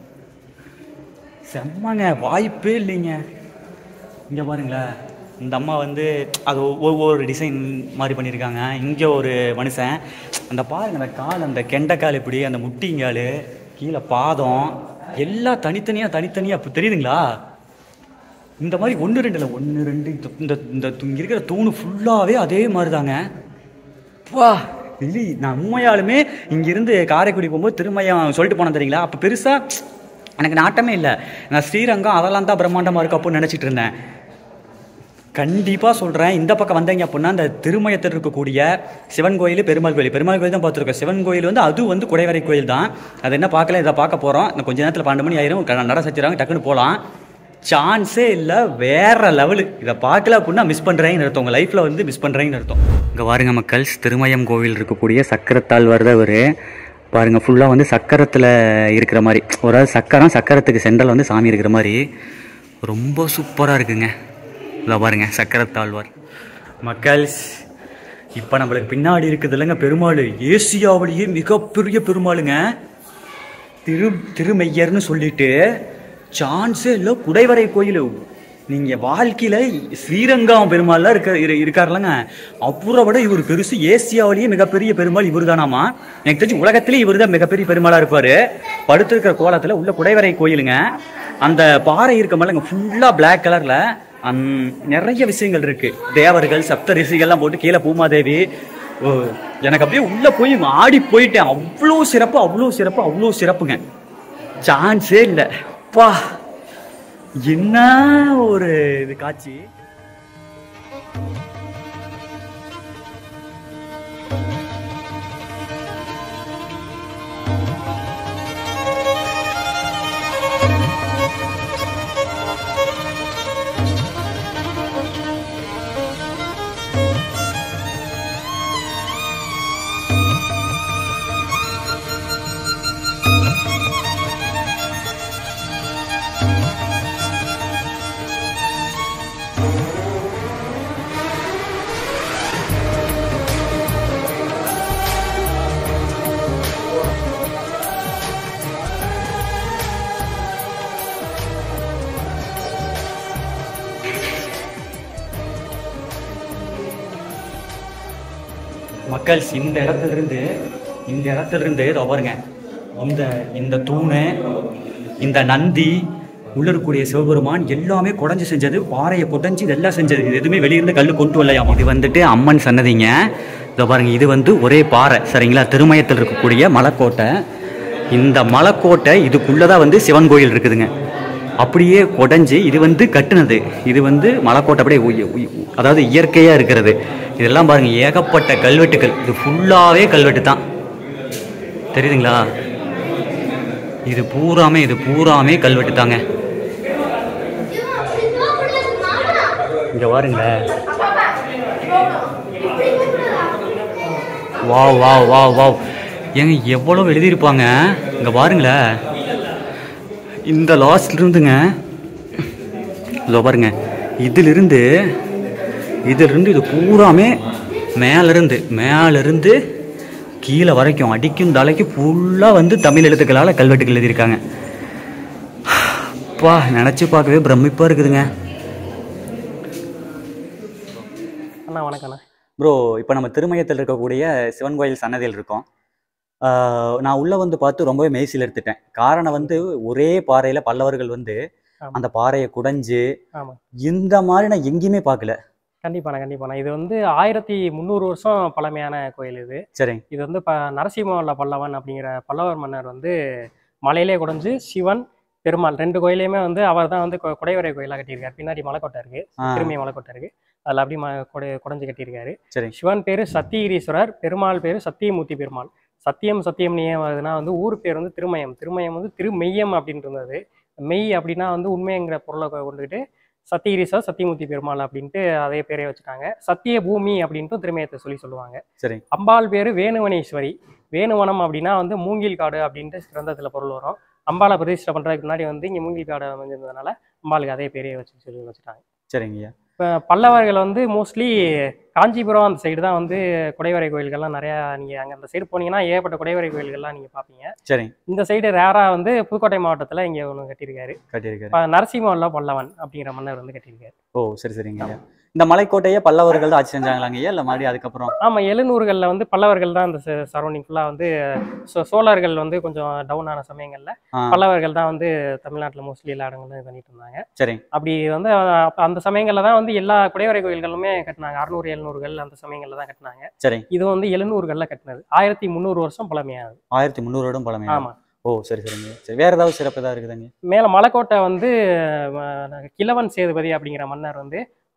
செம்மங்க வாய்ப்பே இல்லைங்க இங்கே பாருங்களேன் இந்த அம்மா வந்து அது ஒவ்வொரு டிசைன் மாதிரி பண்ணியிருக்காங்க இங்கே ஒரு மனுஷன் அந்த பாருங்க அந்த கால் அந்த கெண்டைக்கால் இப்படி அந்த முட்டிங்கால் கீழே பாதம் எல்லாம் தனித்தனியாக தனித்தனியாக இப்போ தெரியுதுங்களா இந்த மாதிரி ஒன்று ரெண்டு இல்லை ஒன்று ரெண்டு இந்த- இந்த இந்த து- இங்க இருக்கிற தூணு ஃபுல்லாகவே அதே மாதிரி தாங்க வா இல்லை நான் உண்மையாலுமே இங்கிருந்து காரைக்குடி போகும்போது திருமயம் சொல்லிட்டு போனேன் தெரியுங்களா அப்போ பெருசாக எனக்கு நாட்டமே இல்லை நான் ஸ்ரீரங்கம் அதெல்லாம் தான் பிரம்மாண்டமாக இருக்கு அப்போ நினச்சிட்டு இருந்தேன் கண்டிப்பாக சொல்கிறேன் இந்த பக்கம் வந்தீங்க அப்படின்னா அந்த திருமயத்தில் இருக்கக்கூடிய சிவன் கோயில் பெருமாள் கோயில் பெருமாள் கோயில் தான் பார்த்துருக்கோம் சிவன் கோயில் வந்து அது வந்து குடைவரை கோயில் தான் அது என்ன பார்க்கல இதை பார்க்க போகிறோம் இன்னும் கொஞ்ச நேரத்தில் பன்னெண்டு மணி ஆயிரும் க- நட சச்சிடுறாங்க டக்குன்னு போகலாம் சான்ஸே இல்லை வேற லெவலு இதை பார்க்கல அப்படின்னா மிஸ் பண்ணுறேங்கன்னு அர்த்தம் உங்கள் லைஃப்பில் வந்து மிஸ் பண்ணுறேங்கன்னு அர்த்தம் இங்கே பாருங்க மக்கள்ஸ் திருமயம் கோவில் இருக்கக்கூடிய சக்கரத்தால் வருதவர் பாருங்க ஃபுல்லாக வந்து சக்கரத்தில் இருக்கிற மாதிரி ஒரு ஆள் சக்கரம் சக்கரத்துக்கு சென்டரில் வந்து சாமி இருக்கிற மாதிரி ரொம்ப சூப்பராக இருக்குங்க இதை பாருங்க சக்கரத்தாழ்வார் மக்கள்ஸ் இப்போ நம்மளுக்கு பின்னாடி இருக்குது இல்லைங்க பெருமாள் ஏசியாவிலேயே மிகப்பெரிய பெருமாளுங்க திரு திருமெய்யர்னு சொல்லிட்டு சான்ஸே இல்லை குடைவரை கோயில் நீங்கள் வாழ்க்கையில் ஸ்ரீரங்கம் பெருமாள்லாம் இருக்க இரு இருக்காருலங்க அப்புறம் விட இவர் பெருசு ஏசியாவிலேயே மிகப்பெரிய பெருமாள் இவர் தானாமா எனக்கு தெரிஞ்சு உலகத்திலேயே இவர் தான் மிகப்பெரிய பெருமாளாக இருப்பார் படுத்திருக்கிற கோலத்தில் உள்ள குடைவரை கோயிலுங்க அந்த பாறை இருக்க மாதிரிங்க ஃபுல்லாக பிளாக் கலரில் அந் நிறைய விஷயங்கள் இருக்குது தேவர்கள் சப்த ரிஷிகள்லாம் போட்டு கீழே பூமாதேவி ஓ, எனக்கு அப்படியே உள்ள போய் ஆடி போயிட்டேன் அவ்வளோ சிறப்பு அவ்வளோ சிறப்பு அவ்வளோ சிறப்புங்க சான்ஸே இல்லை பா என்ன ஒரு இது காட்சி மக்கள் இந்த இடத்துல இருந்து இந்த இடத்துல இருந்து இதோ பாருங்க இந்த இந்த தூணு இந்த நந்தி உள்ள இருக்கக்கூடிய சிவபெருமான் எல்லாமே குடஞ்சி செஞ்சது பாறையை குடஞ்சி இதெல்லாம் செஞ்சது இது எதுவுமே வெளியிருந்து கல் கொண்டு வரலையாம் இது வந்துட்டு அம்மன் சன்னதிங்க இதோ பாருங்க இது வந்து ஒரே பாறை சரிங்களா திருமயத்தில் இருக்கக்கூடிய மலைக்கோட்டை இந்த மலைக்கோட்டை இதுக்குள்ளதான் வந்து சிவன் கோயில் இருக்குதுங்க அப்படியே குடஞ்சி இது வந்து கட்டுனது இது வந்து மலைக்கோட்டை அப்படியே உய்- உய்- அதாவது இயற்கையாக இருக்கிறது இதெல்லாம் பாருங்க ஏகப்பட்ட கல்வெட்டுகள் இது ஃபுல்லாகவே கல்வெட்டு தான் தெரியுதுங்களா இது பூராமே இது பூராமே கல்வெட்டு தாங்க இங்க பாருங்களேன் வாவ் வாவ் வாவ் வாவ் ஏங்க எவ்வளோ எழுதியிருப்பாங்க இங்க பாருங்களேன் இந்த லாஸ்ட்ல இருந்துங்க இதோ பாருங்க இதிலிருந்து இதிலிருந்து இது பூராமே மேலிருந்து மேலிருந்து கீழே வரைக்கும் அடிக்கும் தலைக்கு ஃபுல்லாக வந்து தமிழ் எழுத்துக்களால் கல்வெட்டுகள் எழுதியிருக்காங்க அப்பா நினச்சி பார்க்கவே பிரமிப்பாக இருக்குதுங்க அண்ணா வணக்கண்ணா ப்ரோ இப்போ நம்ம திருமயத்தில் இருக்கக்கூடிய சிவன் கோயில் சன்னதியில் இருக்கோம் ஆஹ் நான் உள்ளே வந்து பார்த்து ரொம்பவே மெய்சில் எடுத்துட்டேன் காரணம் வந்து ஒரே பாறையில் பல்லவர்கள் வந்து ஆமா. அந்த பாறையை குடைஞ்சு ஆமா இந்த மாதிரி நான் எங்கேயுமே பார்க்கல கண்டிப்பாண்ணா கண்டிப்பாண்ணா இது வந்து ஆயிரத்தி முந்நூறு வருஷம் பழமையான கோயில் இது சரிங்க இது வந்து ப நரசிம்மவல்ல பல்லவன் அப்படிங்கிற பல்லவர் மன்னர் வந்து மலையிலே குடைஞ்சு சிவன் பெருமாள் ரெண்டு கோயிலையுமே வந்து அவர் தான் வந்து கொ- குடைவரை கோயிலாக கட்டியிருக்காரு பின்னாடி மலைக்கோட்டை இருக்கு ஆ திருமய மலைக்கோட்டை இருக்கு அதில் அப்படி ம கொடை குடைஞ்சு கட்டியிருக்காரு சரிங்க சிவன் பேரு சத்தியகிரீஸ்வரர் பெருமாள் பேரு சத்தியமூர்த்தி பெருமாள் சத்தியம் சத்தியம் ஏன் வருதுன்னா வந்து ஊர் பேர் வந்து திருமயம் திருமயம் வந்து திருமெய்யம் அப்படின்னு இருந்தது மெய் அப்படின்னா வந்து உண்மைங்கிற பொருளை கொ- கொண்டுகிட்டு சத்தியகிரீஸ்வரர் சத்தியமூர்த்தி பெருமாள் அப்படின்ட்டு அதே பேரே வச்சுட்டாங்க சத்திய பூமி அப்படின்ட்டு திருமயத்தை சொல்லி சொல்லுவாங்க சரிங்க அம்பாள் பேரு வேணுவனேஸ்வரி வேணுவனம் அப்படின்னா வந்து மூங்கில் காடு அப்படின்ட்டு கிரந்தத்தில் பொருள் வரும் அம்பாளை பிரதிஷ்டை பண்ணுறதுக்கு முன்னாடி வந்து இங்கே மூங்கில் காடு அமைஞ்சிருந்ததுனால அம்பாளுக்கு அதே பேரே வச்சு சொல்லி வச்சுட்டாங்க சரிங்கய்யா இப்போ பல்லவர்கள் வந்து மோஸ்ட்லி காஞ்சிபுரம் அந்த சைடு தான் வந்து குடைவரை கோயில்கள்லாம் நிறையா நீங்கள் அங்கே அந்த சைடு போனீங்கன்னா ஏகப்பட்ட குடைவரை கோயில்கள்லாம் நீங்கள் பார்ப்பீங்க சரிங்க இந்த சைடு ரேராக வந்து புதுக்கோட்டை மாவட்டத்தில் இங்கே ஒன்று கட்டியிருக்காரு கட்டியிருக்காரு இப்போ நரசிம்மல்ல பல்லவன் அப்படிங்கிற மன்னர் வந்து கட்டியிருக்காரு ஓ சரி சரிங்க ஐயா இந்த மலைக்கோட்டையே பல்லவர்கள் தான் ஆட்சி செஞ்சாங்களாங்க ஐயா இல்லை மறுபடியும் அதுக்கப்புறம் ஆமாம் எழுநூறுகளில் வந்து பல்லவர்கள் தான் அந்த சரௌண்டிங் ஃபுல்லாக வந்து சோ- சோழர்கள் வந்து கொஞ்சம் டவுன் ஆன சமயங்களில் ஆ பல்லவர்கள் தான் வந்து தமிழ்நாட்டில் மோஸ்ட்லி எல்லா இடங்களும் இது பண்ணிட்டு இருந்தாங்க சரிங்க அப்படி வந்து அஹ், அப்ப அந்த சமயங்களில் தான் வந்து எல்லா குடைவரை கோயில்களுமே கட்டினாங்க அறுநூறு எழுநூறுகள் அந்த சமயங்களில் தான் கட்டினாங்க சரிங்க இது வந்து எழுநூறுகளில் கட்டினது ஆயிரத்தி முந்நூறு வருஷம் பழமையானது ஆயிரத்தி முந்நூறோடும் பழமையா ஆமாம் ஓ சரி சரிங்க சரி வேற ஏதாவது சிறப்பு ஏதாவது இருக்குதுங்க மேலே மலைக்கோட்டை வந்து அஹ், கிழவன் சேதுபதி அப்படிங்கிற மன்னர் வந்து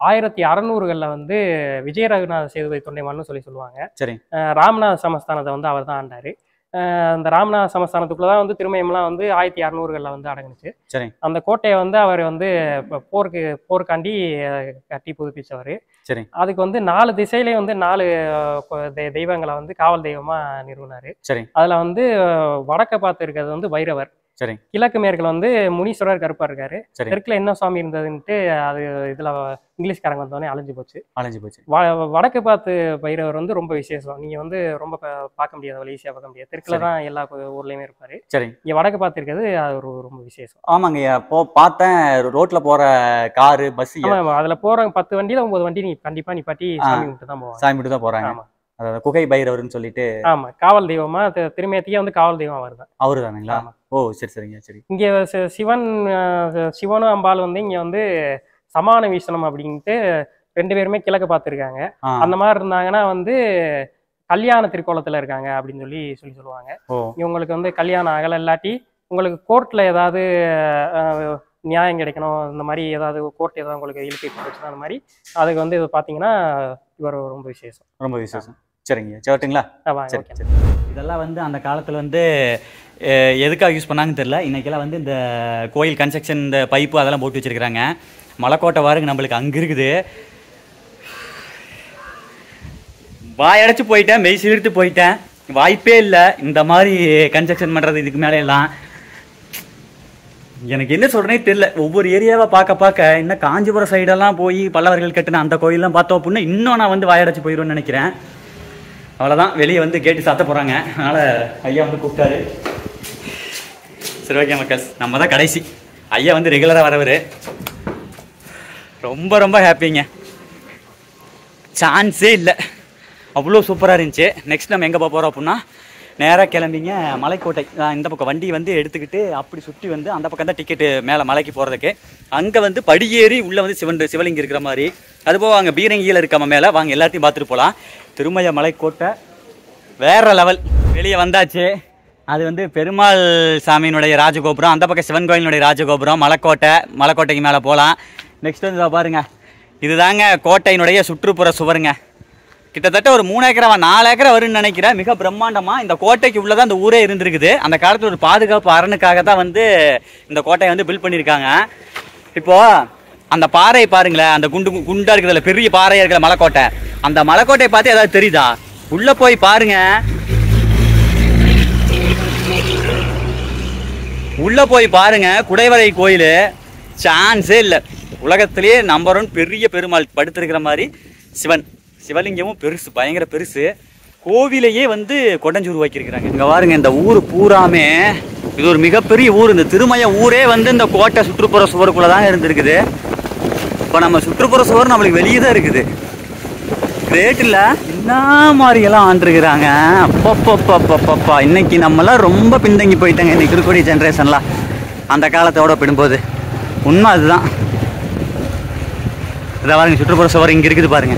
ஆயிரத்தி அறநூறுகளில் வந்து விஜய ரகுநாத சேதுபதி தொண்டைமான்னு சொல்லி சொல்லுவாங்க சரி. அஹ் ராமநாத சமஸ்தானத்தை வந்து அவர் தான் ஆண்டாரு அஹ் அந்த ராமநாத சமஸ்தானத்துக்குள்ள தான் வந்து திருமயம்லாம் வந்து ஆயிரத்தி அறநூறுகளில் வந்து அடங்குனுச்சு சரி. அந்த கோட்டையை வந்து அவர் வந்து இப்ப போருக்கு போருக்காண்டி அஹ், கட்டி புதுப்பிச்சவர் சரி. அதுக்கு வந்து நாலு திசையிலையும் வந்து நாலு அஹ், கொ- தெ- தெய்வங்களை வந்து காவல் தெய்வமா நிறுவினாரு சரி. அதுல வந்து அஹ், வடக்க பார்த்து இருக்கிறது வந்து பைரவர் சரி. கிழக்கு மேற்குல வந்து முனீஸ்வரர் கருப்பா இருக்காரு சரி. தெற்குல என்ன சுவாமி இருந்ததுன்ட்டு அது இதுல இங்கிலீஷ்காரங்க வந்தோடனே அழிஞ்சு போச்சு அலைஞ்சு போச்சு வ- வடக்கு பார்த்து பைரவர் வந்து ரொம்ப விசேஷம் நீங்க வந்து ரொம்ப ப- பார்க்க முடியாது அவ்வளவு ஈஸியா பார்க்க முடியாது தெற்குல சரி. தான் எல்லா கோ- ஊர்லயுமே இருப்பாரு சரி இங்க வடக்கு பார்த்து இருக்கிறது அது ஒரு ரொம்ப விசேஷம் ஆமாங்க போ பார்த்தேன் ரோட்ல போற காரு பஸ் ஆமா ஆமா அதுல போறவங்க பத்து வண்டியில ஒன்பது வண்டி நீ கண்டிப்பா நிப்பாட்டி ஆ. சாமி கும்பிட்டு தான் போவாங்க சாமி மட்டும் தான் போறாங்க ஆமா அதாவது குகை பைரவர்னு சொல்லிட்டு ஆமா காவல் தெய்வமா தி- திருமேத்தியே வந்து காவல் தெய்வம் அவர் தான் அவரு தானுங்களா ஆமா. ஓ சரி சரிங்க சரி இங்க சி- சிவன் அஹ், சிவனும் அம்பாள் வந்து இங்க வந்து சமான வீசனம் அப்படின்ட்டு ரெண்டு பேருமே கிழக்கு பார்த்துருக்காங்க ஆ, அந்த மாதிரி இருந்தாங்கன்னா வந்து கல்யாண திருக்கோலத்துல இருக்காங்க அப்படின்னு சொல்லி சொல்லி சொல்லுவாங்க ஓ இவங்களுக்கு வந்து கல்யாணம் ஆகலை இல்லாட்டி உங்களுக்கு கோர்ட்ல ஏதாவது அஹ், நியாயம் கிடைக்கணும் இந்த மாதிரி ஏதாவது கோர்ட் ஏதாவது உங்களுக்கு இழுக்கை போச்சுன்னா அந்த மாதிரி அதுக்கு வந்து இது பார்த்தீங்கன்னா இவர் ரொம்ப விசேஷம் ரொம்ப விசேஷம் சரிங்க சரி ஆ, வாங்க, சரி ஓகே. சரி இதெல்லாம் வந்து அந்த காலத்தில் வந்து அஹ், எதுக்காக யூஸ் பண்ணாங்கன்னு தெரியல இன்னைக்கெல்லாம் வந்து இந்த கோயில் கன்ஸ்ட்ரக்ஷன் இந்த பைப்பு அதெல்லாம் போட்டு வச்சிருக்கிறாங்க மலைக்கோட்டை வாருங்க நம்மளுக்கு அங்கே இருக்குது வாயடைச்சு போயிட்டேன் மெய் சிலிர்த்து போயிட்டேன் வாய்ப்பே இல்லை இந்த மாதிரி கன்ஸ்ட்ரக்ஷன் பண்ணுறது இதுக்கு மேலே எல்லாம் எனக்கு என்ன சொல்றேனே தெரியல ஒவ்வொரு ஏரியாவை பார்க்க பார்க்க இன்னும் காஞ்சிபுரம் சைடெல்லாம் போய் பல்லவர்கள் கட்டின அந்த கோயிலெலாம் பார்த்தோம் அப்படின்னா இன்னும் நான் வந்து வாயடைச்சு போயிடுவேன்னு நினைக்கிறேன் அவ்வளோதான் வெளியே வந்து கேட்டு சாத்த போகிறாங்க அதனால் ஐயா வந்து கூப்பிட்டாரு சரி ஓகே மக்கள்ஸ் நம்ம தான் கடைசி ஐயா வந்து ரெகுலராக வரவர் ரொம்ப ரொம்ப ஹாப்பிங்க சான்ஸே இல்லை அவ்வளோ சூப்பராக இருந்துச்சு நெக்ஸ்ட் நம்ம எங்கே போக போகிறோம் அப்படின்னா நேராக கிளம்பிங்க மலைக்கோட்டை நான் இந்த பக்கம் வண்டி வந்து எடுத்துக்கிட்டு அப்படி சுற்றி வந்து அந்த பக்கம் தான் டிக்கெட்டு மேலே மலைக்கு போகிறதுக்கு அங்கே வந்து படியேறி உள்ளே வந்து சிவன் சிவலிங்கம் இருக்கிற மாதிரி அதுபோக அங்கே பீரங்கியில் இருக்காம மேலே வாங்க எல்லாத்தையும் பார்த்துட்டு போகலாம் திருமய மலைக்கோட்டை வேற லெவல் வெளியே வந்தாச்சு அது வந்து பெருமாள் சாமியினுடைய ராஜகோபுரம் அந்த பக்கம் சிவன் கோயிலினுடைய ராஜகோபுரம் மலைக்கோட்டை மலைக்கோட்டைக்கு மேலே போகலாம் நெக்ஸ்ட் வந்து இதோ பாருங்க இதுதாங்க கோட்டையினுடைய சுற்றுப்புற சுவருங்க கிட்டத்தட்ட ஒரு மூணு ஏக்கரா நாலு ஏக்கரா வரும்னு நினைக்கிறேன் மிக பிரம்மாண்டமா இந்த கோட்டைக்கு உள்ளதான் அந்த ஊரே இருந்திருக்குது அந்த காலத்துல ஒரு பாதுகாப்பு அரணுக்காக தான் வந்து இந்த கோட்டையை வந்து பில்ட் பண்ணியிருக்காங்க இப்போ அந்த பாறை பாருங்களேன் அந்த குண்டு குண்டா இருக்குதுல்ல பெரிய பாறையா இருக்கிற மலைக்கோட்டை அந்த மலைக்கோட்டையை பார்த்து ஏதாவது தெரியுதா உள்ள போய் பாருங்க உள்ள போய் பாருங்க குடைவரை கோயில் சான்ஸே இல்லை உலகத்திலேயே நம்பர் ஒன் பெரிய பெருமாள் படுத்திருக்கிற மாதிரி சிவன் சிவலிங்கமும் பெருசு பயங்கர பெருசு கோவிலையே வந்து கொடஞ்சு உருவாக்கியிருக்கிறாங்க இங்க பாருங்க இந்த ஊர் பூராமே இது ஒரு மிகப்பெரிய ஊர் இந்த திருமய ஊரே வந்து இந்த கோட்டை சுற்றுப்புற சுவருக்குள்ள தான் இருந்திருக்குது இப்போ நம்ம சுற்றுப்புற சுவர் நம்மளுக்கு வெளியே தான் இருக்குது கிரேட்டில் என்ன மாதிரியெல்லாம் ஆண்டுருக்குறாங்க அப்பப்பப்பப்பப்பா இன்னைக்கு நம்மலாம் ரொம்ப பின்தங்கி போயிட்டாங்க இன்னைக்கு இருக்கக்கூடிய ஜென்ரேஷன்லாம் அந்த காலத்தோட ஒப்பிடும்போது உண்மை அதுதான் இதை பாருங்க சுற்றுப்புற சுவர் இங்கே இருக்குது பாருங்க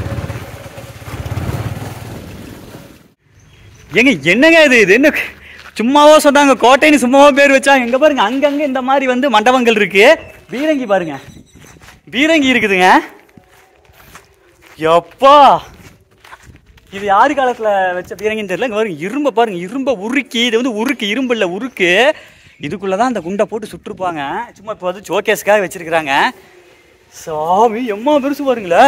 ஏங்க என்னங்க இது இது என்ன சும்மாவோ சொன்னாங்க கோட்டைன்னு சும்மாவோ பேர் வச்சாங்க இங்க பாருங்க அங்கங்க இந்த மாதிரி வந்து மண்டபங்கள் இருக்கு பீரங்கி பாருங்க பீரங்கி இருக்குதுங்க எப்பா இது யாரு காலத்துல வச்ச பீரங்கின்னு தெரியல இங்க பாருங்க இரும்ப பாருங்க இரும்ப உருக்கி இது வந்து உருக்கு இரும்பு இல்ல உருக்கு இதுக்குள்ளதான் அந்த குண்டை போட்டு சுட்டுருப்பாங்க சும்மா இப்போ வந்து ஷோகேஸ்க்காக வச்சிருக்கிறாங்க சாமி எம்மா பெருசு பாருங்களே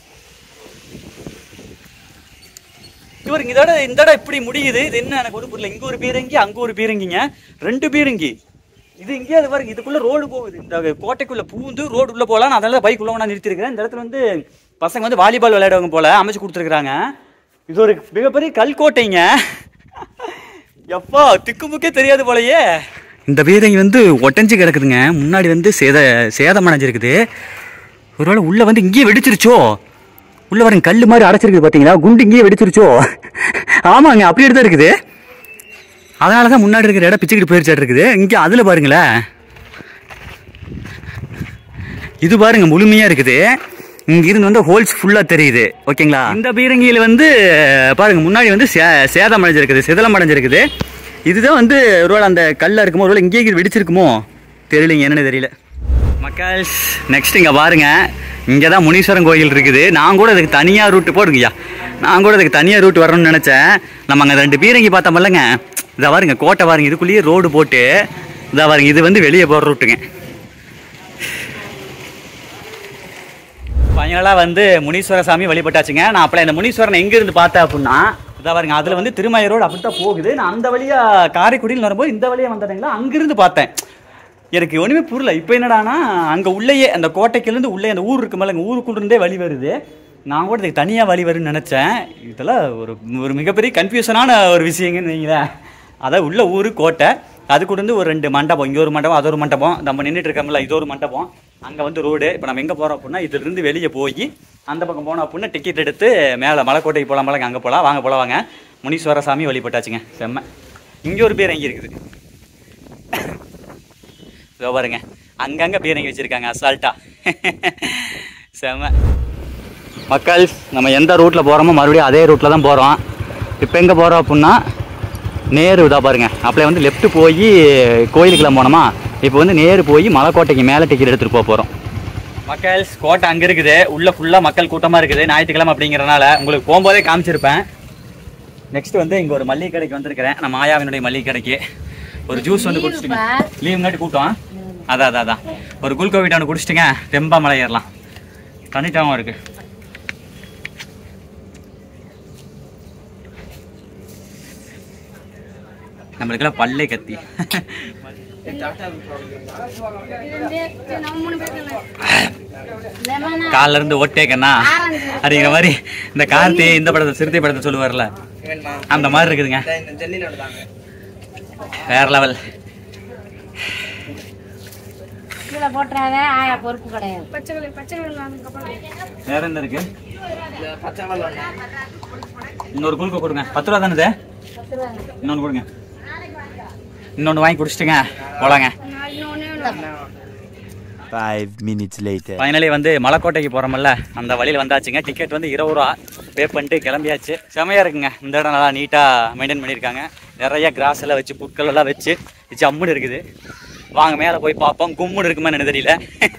இவருங்க இதோட இந்த இடம் இப்படி முடியுது இது என்ன எனக்கு ஒரு புரியல இங்க ஒரு பீரங்கி அங்க ஒரு பீரங்கிங்க ரெண்டு பீரங்கி இது இங்கே அது பாருங்க இதுக்குள்ள ரோடு போகுது இந்த கோட்டைக்குள்ள பூந்து ரோடு உள்ள போகலாம் நான் அதனால பைக் உள்ள நான் நிறுத்திருக்கிறேன் இந்த இடத்துல வந்து பசங்க வந்து வாலிபால் விளையாடுவாங்க போல அமைச்சு கொடுத்துருக்காங்க இது ஒரு மிகப்பெரிய கல்கோட்டைங்க எப்பா திக்குமுக்கே தெரியாது போலயே இந்த பீரங்கி வந்து ஒட்டஞ்சு கிடக்குதுங்க முன்னாடி வந்து சேத சேதம் அடைஞ்சிருக்குது ஒருவேளை உள்ள வந்து இங்கேயே வெடிச்சிருச்சோ உள்ள வரங்க கல் மாதிரி அடைச்சிருக்குது பாத்தீங்களா குண்டு இங்கேயே வெடிச்சிருச்சோ ஆமாங்க அப்படியே தான் இருக்குது அதனால தான் முன்னாடி இருக்கிற இடம் பிச்சுக்கிட்டு போயிருச்சாட்டு இருக்குது இங்கே அதில் பாருங்களேன் இது பாருங்க முழுமையாக இருக்குது இங்க இருந்து வந்து ஹோல்ஸ் ஃபுல்லாக தெரியுது ஓகேங்களா இந்த பீரங்கியில் வந்து பாருங்க முன்னாடி வந்து சே சேதம் அடைஞ்சிருக்குது சிதலம் அடைஞ்சிருக்குது இதுதான் வந்து ஒருவேளை அந்த கல்ல இருக்குமோ ஒருவேளை இங்கேயே வெடிச்சிருக்குமோ தெரியலைங்க என்னன்னு தெரியல மக்கள்ஸ் நெக்ஸ்ட் இங்கே பாருங்க இங்கே தான் முனீஸ்வரன் கோயில் இருக்குது நான் கூட அதுக்கு தனியாக ரூட்டு போடுங்கய்யா நான் கூட அதுக்கு தனியாக ரூட் வரணும்னு நினச்சேன் நம்ம அங்கே ரெண்டு பீரங்கி பார்த்தோம்லங்க இதை பாருங்க கோட்டை பாருங்க இதுக்குள்ளேயே ரோடு போட்டு இதை பாருங்க இது வந்து வெளியே போகிற ரூட்டுங்க ஃபைனலாக வந்து முனீஸ்வர சாமி வழிபட்டாச்சுங்க நான் அப்போ இந்த முனீஸ்வரனை எங்கேருந்து பார்த்தேன் அப்படின்னா இதை பாருங்க அதில் வந்து திருமய ரோடு அப்படி தான் போகுது நான் அந்த வழியாக காரைக்குடியில் வரும்போது இந்த வழியாக வந்ததுங்களா அங்கிருந்து பார்த்தேன் எனக்கு ஒன்றுமே புரியல இப்போ என்னடானா அங்கே உள்ளேயே அந்த கோட்டைக்குலேருந்து உள்ளே அந்த ஊர் இருக்கு மேலே ஊருக்குள்ள இருந்தே வழி வருது நான் கூட இதுக்கு தனியாக வழி வரும்னு நினச்சேன் இதெல்லாம் ஒரு ஒரு மிகப்பெரிய கன்ஃபியூஷனான ஒரு விஷயங்கன்னு வைங்களேன் அதான் உள்ள ஊர் கோட்டை அதுக்கு இருந்து ஒரு ரெண்டு மண்டபம் இங்கே ஒரு மண்டபம் அது ஒரு மண்டபம் நம்ம நின்றுட்டு இருக்கோம்ல இது ஒரு மண்டபம் அங்கே வந்து ரோடு இப்போ நம்ம எங்கே போகிறோம் அப்படின்னா இதுலேருந்து வெளியே போய் அந்த பக்கம் போனோம் அப்படின்னா டிக்கெட் எடுத்து மேலே மலைக்கோட்டைக்கு போகலாம் மலைக்கு அங்கே போகலாம் வாங்க போகலாம் வாங்க முனீஸ்வர சாமி வழிபட்டாச்சுங்க செம்ம இங்கே ஒரு பேர் எங்கே இருக்குது இதோ பாருங்க அங்கங்கே பீரங்கி வச்சுருக்காங்க அசால்ட்டா செம மக்கள் நம்ம எந்த ரூட்டில் போகிறோமோ மறுபடியும் அதே ரூட்டில் தான் போகிறோம் இப்போ எங்கே போகிறோம் அப்படின்னா நேரு இதா பாருங்க அப்படியே வந்து லெஃப்ட் போய் கோயிலுக்குலாம் போனோமா இப்போ வந்து நேரு போய் மலைக்கோட்டைக்கு மேலே டிக்கெட் எடுத்துகிட்டு போக போகிறோம் மக்கள் கோட்டை அங்கே இருக்குது உள்ளே ஃபுல்லாக மக்கள் கூட்டமாக இருக்குது ஞாயிற்றுக்கிழமை அப்படிங்கிறனால உங்களுக்கு போகும்போதே காமிச்சிருப்பேன் நெக்ஸ்ட் வந்து இங்கே ஒரு மல்லிகை கடைக்கு வந்திருக்கிறேன் நம்ம மாயாவினுடைய மல்லிகை கடைக்கு ஒரு ஜூஸ் வந்து குடிச்சிட்டுங்க லீவ் முன்னாடி கூட்டம் அதான் அதான் அதான் ஒரு குல்கோவிட் ஒன்று குடிச்சிட்டுங்க தெம்பா மலை ஏறலாம் தண்ணிட்டாவும் இருக்கு நம்மளுக்கெல்லாம் பல்லே கத்தி கால்ல இருந்து ஓட்டேக்கண்ணா அப்படிங்கிற மாதிரி இந்த கார்த்தி இந்த படத்தை சிறுத்தை படத்தை சொல்லுவார்ல அந்த மாதிரி இருக்குதுங்க வேற லெவல் கீழே போட்டுறாத ஆயா பொறுப்பு கிடையாது வேற என்ன இருக்கு இன்னொரு குழுக்க கொடுங்க பத்து ரூபா தானே இது இன்னொன்று கொடுங்க இன்னொன்று வாங்கி குடிச்சிட்டுங்க போலாங்க Five minutes later. ஃபைனலி வந்து மலைக்கோட்டைக்கு போகிறோம்ல அந்த வழியில் வந்தாச்சுங்க டிக்கெட் வந்து இருபது ரூபா பே பண்ணிட்டு கிளம்பியாச்சு செமையாக இருக்குங்க இந்த இடம் நல்லா நீட்டாக மெயின்டைன் பண்ணியிருக்காங்க நிறைய கிராஸ் எல்லாம் வச்சு புட்கள் எல்லாம் வச்சு வச்சு அம்முன்னு இருக்குது வாங்க மேலே போய் பார்ப்போம் கும்முன்னு இருக்குமா எனக்கு தெரியல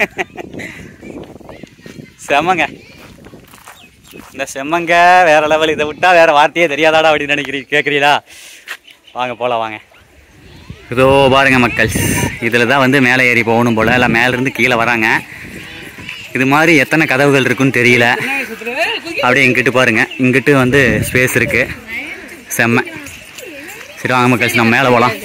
செமங்க இந்த செம்மங்க வேற லெவல் இதை விட்டா வேற வார்த்தையே தெரியாதாடா அப்படின்னு நினைக்கிறீங்க கேட்குறீங்களா வாங்க போகலாம் வாங்க இதோ பாருங்க மக்கள் இதில் தான் வந்து மேலே ஏறி போகணும் போல் இல்லை மேலேருந்து கீழே வராங்க இது மாதிரி எத்தனை கதவுகள் இருக்குன்னு தெரியல அப்படியே இங்கிட்டு பாருங்க இங்கிட்டு வந்து ஸ்பேஸ் இருக்கு செம்ம சரி வாங்க மக்கள் நம்ம மேலே போகலாம்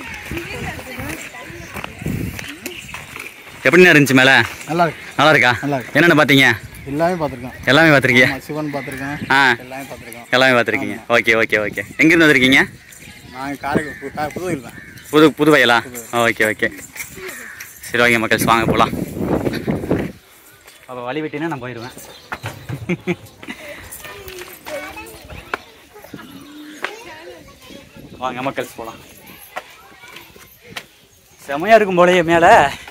எப்படிண்ணா இருந்துச்சு மேலே நல்லா இருக்கு நல்லா இருக்கா நல்லா இருக்கு. என்னென்ன பார்த்தீங்க எல்லாமே பார்த்துருக்கேன் எல்லாமே பார்த்துருக்கீங்க சிவன் பார்த்துருக்கேன் ஆ எல்லாமே பார்த்துருக்கேன் எல்லாமே பார்த்துருக்கீங்க ஓகே ஓகே ஓகே எங்கேருந்து வந்திருக்கீங்க நான் காரைக்கு புதுவையில் தான் புது புதுவையலா ஓகே ஓகே சரி ஓகே மக்கள் வாங்க போகலாம் அப்போ வழி விட்டினா நான் போயிடுவேன் வாங்க மக்கள் போகலாம் செமையாக இருக்கும் போலயே மேலே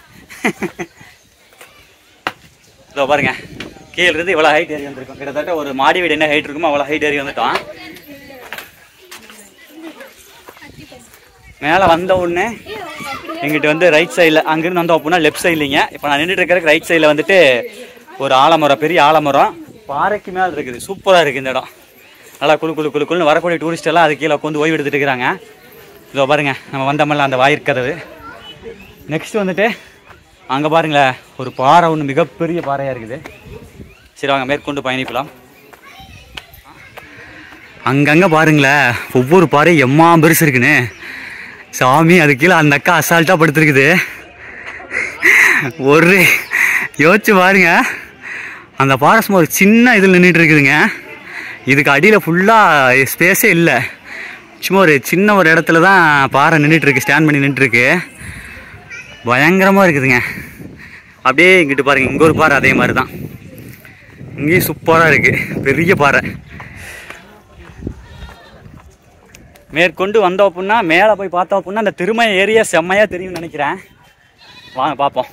இதோ பாருங்க கீழ இருந்து இவ்வளோ ஹைட் ஏறி வந்திருக்கோம் கிட்டத்தட்ட ஒரு மாடி வீடு என்ன ஹைட் இருக்குமோ அவ்வளோ ஹைட் ஏறி வந்துட்டோம் மேலே வந்த உடனே எங்கிட்ட வந்து ரைட் சைடில் அங்கேருந்து வந்தோம் அப்படின்னா லெஃப்ட் சைட்லிங்க இப்போ நான் நின்றுட்டு இருக்கிற ரைட் சைடில் வந்துட்டு ஒரு ஆலமரம் பெரிய ஆலமரம் பாறைக்கு மேலே இருக்குது சூப்பராக இருக்குது இந்த இடம் நல்லா குளு குளு குளு குளுன்னு வரக்கூடிய டூரிஸ்ட் எல்லாம் அது கீழே உட்காந்து ஓய்வு எடுத்துட்டு இருக்கிறாங்க இதோ பாருங்க நம்ம வந்தோம்ல அந்த வாயிற்கதவு நெக்ஸ்ட் வந்துட்டு அங்கே பாருங்களேன் ஒரு பாறை ஒன்று மிகப்பெரிய பாறையாக இருக்குது சரி வாங்க மேற்கொண்டு பயணிக்கலாம் அங்கங்கே பாருங்களேன் ஒவ்வொரு பாறையும் எம்மா பெருசு இருக்குன்னு சாமி அது கீழே அந்த அக்கா அசால்ட்டாக படுத்துருக்குது ஒரு யோசிச்சு பாருங்க அந்த பாறை சும்மா ஒரு சின்ன இதில் நின்றுட்டு இருக்குதுங்க இதுக்கு அடியில் ஃபுல்லாக ஸ்பேஸே இல்லை சும்மா ஒரு சின்ன ஒரு இடத்துல தான் பாறை நின்றுட்டு இருக்கு ஸ்டாண்ட் பண்ணி நின்றுட்டு இருக்கு பயங்கரமாக இருக்குதுங்க அப்படியே இங்கிட்டு பாருங்க இங்கே ஒரு பாறை அதே மாதிரி தான் இங்கேயும் சூப்பராக இருக்குது பெரிய பாறை மேற்கொண்டு வந்தோம் அப்படின்னா மேலே போய் பார்த்தோம் அப்படின்னா அந்த திருமய ஏரியா செம்மையாக தெரியும்னு நினைக்கிறேன் வாங்க பார்ப்போம்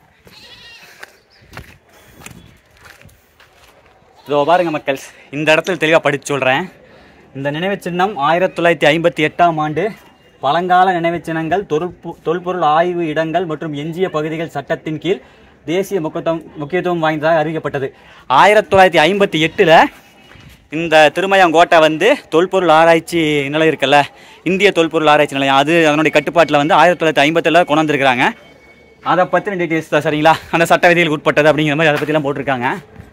இதோ பாருங்க மக்கள் இந்த இடத்துல தெளிவாக படித்து சொல்கிறேன் இந்த நினைவுச் சின்னம் ஆயிரத்தி தொள்ளாயிரத்தி ஐம்பத்தி எட்டாம் ஆண்டு பழங்கால நினைவுச் சின்னங்கள் தொல்பு தொல்பொருள் ஆய்வு இடங்கள் மற்றும் எஞ்சிய பகுதிகள் சட்டத்தின் கீழ் தேசிய முக்கியத்துவம் முக்கியத்துவம் வாய்ந்ததாக அறிவிக்கப்பட்டது ஆயிரத்தி தொள்ளாயிரத்தி ஐம்பத்தி எட்டில் இந்த திருமயங்கோட்டை வந்து தொல்பொருள் ஆராய்ச்சி நிலையம் இருக்குல்ல இந்திய தொல்பொருள் ஆராய்ச்சி நிலையம் அது அதனுடைய கட்டுப்பாட்டில் வந்து ஆயிரத்தி தொள்ளாயிரத்தி ஐம்பத்தில் கொண்டு வந்திருக்கிறாங்க அதை பற்றின டீட்டெயில்ஸ் தான் சரிங்களா அந்த சட்ட விதிகளுக்கு உட்பட்டது அப்படிங்கிற மாதிரி அதை பற்றிலாம் போட்டிருக்காங்க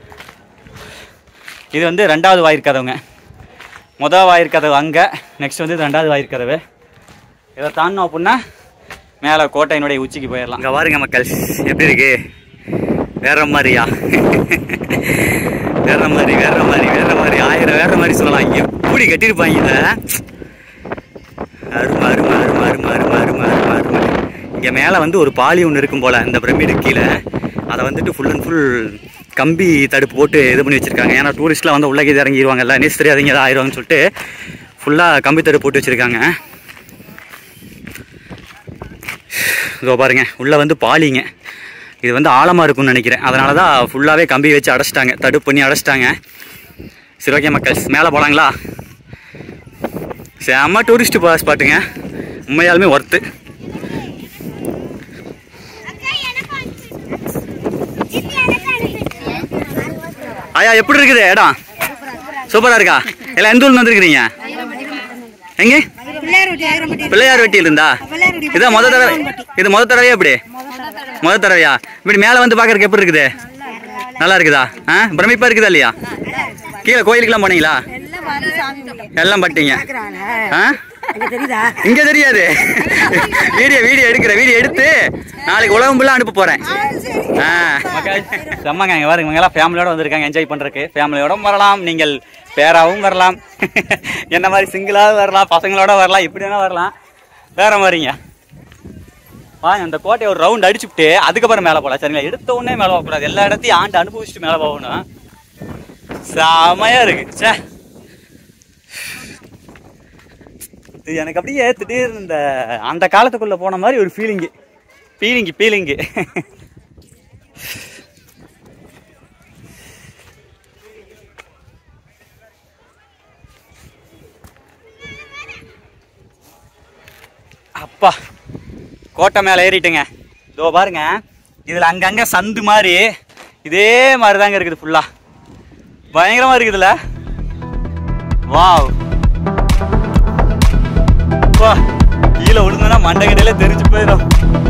இது வந்து ரெண்டாவது வாயிற்கதவுங்க மொதல் வாயிற்கதவு அங்கே நெக்ஸ்ட் வந்து இது ரெண்டாவது வாயிற்கதவு இதை தாண்டினோம் அப்படின்னா மேலே கோட்டையினுடைய உச்சிக்கு போயிடலாம் இங்கே பாருங்க மக்கள் எப்படி இருக்கு வேற மாதிரியா வேற மாதிரி வேற மாதிரி வேற மாதிரி ஆயிரம் வேற மாதிரி சொல்லலாம் எப்படி கட்டியிருப்பாங்க இதை அருமை அருமை அருமை அருமை அருமை அருமை அருமை அருமை இங்கே மேலே வந்து ஒரு பாலி ஒன்று இருக்கும் போல் இந்த பிரமிடு கீழே அதை வந்துட்டு ஃபுல் அண்ட் ஃபுல் கம்பி தடுப்பு போட்டு இது பண்ணி வச்சுருக்காங்க ஏன்னா டூரிஸ்ட்லாம் வந்து உள்ளே இது இறங்கிடுவாங்கல்ல நீஸ் தெரியாதீங்க ஏதாவது ஆயிடுவாங்கன்னு சொல்லிட்டு ஃபுல்லாக கம்பி தடுப்பு போட்டு வச்சுருக்காங்க இதோ பாருங்க உள்ளே வந்து பாலிங்க இது வந்து ஆழமாக இருக்கும்னு நினைக்கிறேன் அதனால தான் ஃபுல்லாகவே கம்பி வச்சு அடைச்சிட்டாங்க தடுப்பு பண்ணி அடைச்சிட்டாங்க சரி ஓகே மக்கள் மேலே போகலாங்களா செம்ம டூரிஸ்ட் ஸ்பாட்டுங்க உண்மையாலுமே ஒர்த்து ஐயா எப்படி இருக்குது இடம் சூப்பரா இருக்கா எல்லாம் எந்த ஊர்ல வந்துருக்கிறீங்க எங்க பிள்ளையார் வெட்டியில் இருந்தா இதான் முத தடவை இது முத தடவையா இப்படி முத தடவையா இப்படி மேல வந்து பாக்குறதுக்கு எப்படி இருக்குது நல்லா இருக்குதா ஆ பிரமிப்பா இருக்குதா இல்லையா கீழே கோயிலுக்குலாம் போனீங்களா எல்லாம் பட்டீங்க ஆ இங்க தெரியாது வீடியோ வீடியோ எடுக்கிற வீடியோ எடுத்து நாளைக்கு உலகம் ஃபுல்லாக அனுப்ப போறேன் ஆ மக்கள் செம்மங்க இங்க பாருங்க இவங்க எல்லாம் ஃபேமிலியோட வந்திருக்காங்க என்ஜாய் பண்றதுக்கு ஃபேமிலியோட வரலாம் நீங்கள் பேராவும் வரலாம் என்ன மாதிரி சிங்கிளாகவும் வரலாம் பசங்களோட வரலாம் இப்படி வேணா வரலாம் வேற மாதிரிங்க வாங்க அந்த கோட்டையை ஒரு ரவுண்ட் அடிச்சுட்டு அதுக்கப்புறம் மேலே போகலாம் சரிங்களா எடுத்த உடனே மேலே போகக்கூடாது எல்லா இடத்தையும் ஆண்டு அனுபவிச்சுட்டு மேலே போகணும் செமையா இருக்கு ச்சே இது எனக்கு அப்படியே திடீர்னு இந்த அந்த காலத்துக்குள்ள போன மாதிரி ஒரு ஃபீலிங்கு ஃபீலிங்கு ஃபீலிங்கு அப்பா கோட்டை மேலே ஏறிட்டுங்க இதோ பாருங்க இதில் அங்கங்கே சந்து மாதிரி இதே மாதிரி தாங்க இருக்குது ஃபுல்லாக பயங்கரமாக இருக்குதுல்ல வாவ் அப்பா கீழே விழுந்தனா மண்டகடையில தெரிஞ்சு போயிடும்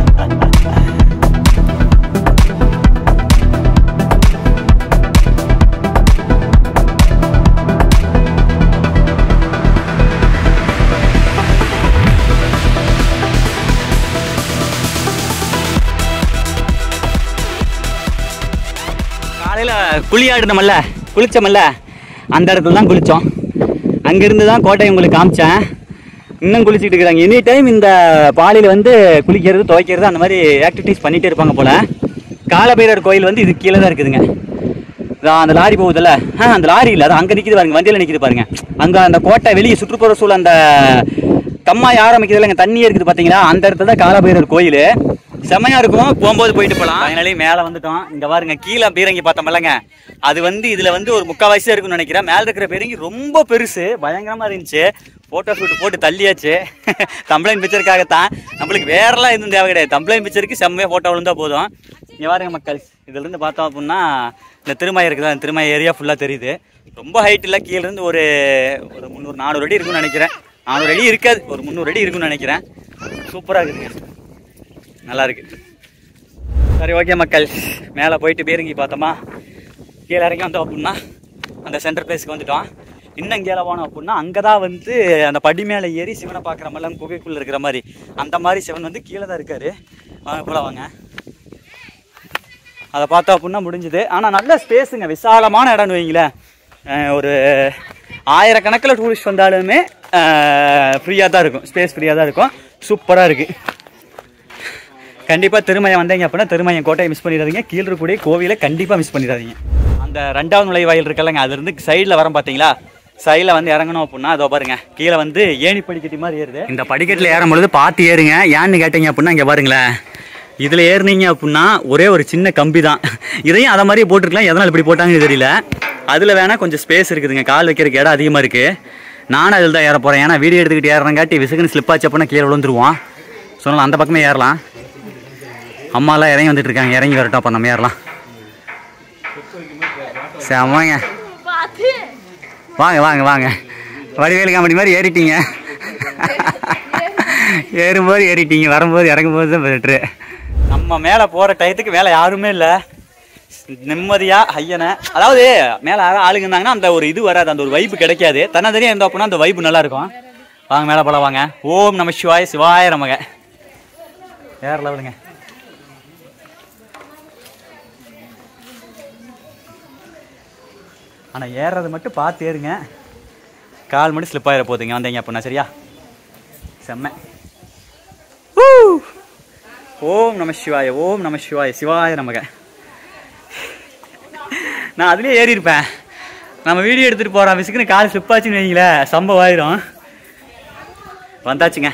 காலையில் குளியாடினோம்ல குளிச்சோம்ல அந்த இடத்துல தான் குளித்தோம் அங்கேருந்து தான் கோட்டை உங்களுக்கு காமிச்சேன் இன்னும் குளிச்சுட்டு இருக்கிறாங்க எனி டைம் இந்த பாலியில் வந்து குளிக்கிறது துவைக்கிறது அந்த மாதிரி ஆக்டிவிட்டீஸ் பண்ணிகிட்டே இருப்பாங்க போல் காலபைரவர் கோயில் வந்து இது கீழே தான் இருக்குதுங்க இதா அந்த லாரி போகுதுல்ல ஆ அந்த லாரி இல்லை அது அங்கே நிற்கிது பாருங்க வண்டியில் நிற்கிது பாருங்க அங்கே அந்த கோட்டை வெளியே சுற்றுப்புற சூழல் அந்த கம்மாய் ஆரம்பிக்குது இல்லைங்க தண்ணி இருக்குது பார்த்தீங்களா அந்த இடத்துல தான் காலபைரவர் கோயில் செமையா இருக்கும் போகும்போது போயிட்டு போகலாம் ஃபைனலி மேலே வந்துட்டோம் இங்க பாருங்க கீழே பீரங்கி பார்த்தோம்லங்க அது வந்து இதுல வந்து ஒரு முக்கால்வாசியா இருக்கும்னு நினைக்கிறேன் மேல இருக்கிற பீரங்கி ரொம்ப பெருசு பயங்கரமா இருந்துச்சு போட்டோ ஷூட் போட்டு தள்ளியாச்சு தம்பளைன் பிக்சருக்காகத்தான் நம்மளுக்கு வேறெல்லாம் எதுவும் தேவை கிடையாது தம்பளைன் பிக்சருக்கு செம்மையா போட்டோ விழுந்தா போதும் இங்க பாருங்க மக்கள் இதுல இருந்து பார்த்தோம் அப்படின்னா இந்த திருமயம் இருக்குது அந்த திருமய ஏரியா ஃபுல்லா தெரியுது ரொம்ப ஹைட் இல்லை கீழ இருந்து ஒரு ஒரு முந்நூறு நானூறு அடி இருக்கும்னு நினைக்கிறேன் நானூறு அடி இருக்காது ஒரு முந்நூறு அடி இருக்கும்னு நினைக்கிறேன் சூப்பரா இருக்குதுங்க நல்லா இருக்கு சரி ஓகே மக்கள் மேலே போயிட்டு பீரங்கி பார்த்தோமா கீழே இறங்கி வந்தோம் அப்படின்னா அந்த சென்டர் பிளேஸ்க்கு வந்துட்டோம் இன்னும் கீழே போனோம் அப்படின்னா அங்கே தான் வந்து அந்த படி மேலே ஏறி சிவனை பார்க்குற மாதிரிலாம் குகைக்குள்ளே இருக்கிற மாதிரி அந்த மாதிரி சிவன் வந்து கீழே தான் இருக்காரு வாங்க போல வாங்க அதை பார்த்தோம் அப்படின்னா முடிஞ்சுது ஆனால் நல்ல ஸ்பேஸுங்க விசாலமான இடம்னு வைங்களேன் அஹ் ஒரு ஆயிரக்கணக்கில் டூரிஸ்ட் வந்தாலுமே ஃப்ரீயாக தான் இருக்கும் ஸ்பேஸ் ஃப்ரீயாக தான் இருக்கும் சூப்பராக இருக்குது கண்டிப்பாக திருமயம் வந்தீங்க அப்படின்னா திருமயம் கோட்டையை மிஸ் பண்ணிடாதீங்க கீழ் இருக்கக்கூடிய கோவிலை கண்டிப்பாக மிஸ் பண்ணிடாதீங்க அந்த ரெண்டாவது நுழைவாயில் இருக்குல்லங்க அது இருந்து சைடில் வரோம் பார்த்தீங்களா சைடில் வந்து இறங்கணும் அப்படின்னா அதோ பாருங்க கீழே வந்து ஏணி படிக்கட்டி மாதிரி ஏறுது இந்த படிக்கட்டில் ஏறும் பொழுது பார்த்து ஏறுங்க ஏன்னு கேட்டீங்க அப்படின்னா இங்கே பாருங்களேன் இதில் ஏறுனீங்க அப்படின்னா ஒரே ஒரு சின்ன கம்பி தான் இதையும் அதை மாதிரியே போட்டிருக்கலாம் எதனால் இப்படி போட்டாங்கன்னு தெரியல அதில் வேணால் கொஞ்சம் ஸ்பேஸ் இருக்குதுங்க கால் வைக்கிறதுக்கு இடம் அதிகமாக இருக்குது நானும் அதில் தான் ஏற போகிறேன் ஏன்னா வீடியோ எடுத்துக்கிட்டு ஏறங்காட்டி விசுக்குன்னு ஸ்லிப் ஆச்சு அப்படின்னா கீழே விழுந்துருவான் சொன்னாலும் அந்த பக்கமே ஏறலாம் அம்மாலாம் இறங்கி வந்துட்டு இருக்காங்க இறங்கி வரட்டும் அப்போ நம்ம ஏறலாம் செம்மங்க வாங்க வாங்க வாங்க வடிவேலு காமெடி மாதிரி ஏறிட்டீங்க ஏறும்போது ஏறிட்டீங்க வரும்போது இறங்கும்போது தான் பெட்ரு நம்ம மேலே போகிற டயத்துக்கு மேலே யாருமே இல்லை நிம்மதியாக ஐயனை அதாவது மேலே யாரும் ஆளுங்க இருந்தாங்கன்னா அந்த ஒரு இது வராது அந்த ஒரு வைப்பு கிடைக்காது தன்னதனியாக இருந்தோம் அப்படின்னா அந்த வைப்பு நல்லா இருக்கும் வாங்க மேலே போல வாங்க ஓம் நம சிவாய சிவாய நமக வேற லெவலுங்க ஆனால் ஏறுறது மட்டும் பார்த்து ஏறுங்க கால் மட்டும் ஸ்லிப் ஆகிட போகுதுங்க வந்தீங்க அப்படின்னா சரியா செம்ம ஊ! ஓம் நம சிவாய ஓம் நம சிவாய சிவாய நமக நான் அதுலேயே ஏறி இருப்பேன் நம்ம வீடியோ எடுத்துகிட்டு போகிறோம் மிஸ்க்குன்னு கால் ஸ்லிப் ஆச்சுன்னு வைங்களேன் சம்பவம் ஆயிரும் வந்தாச்சுங்க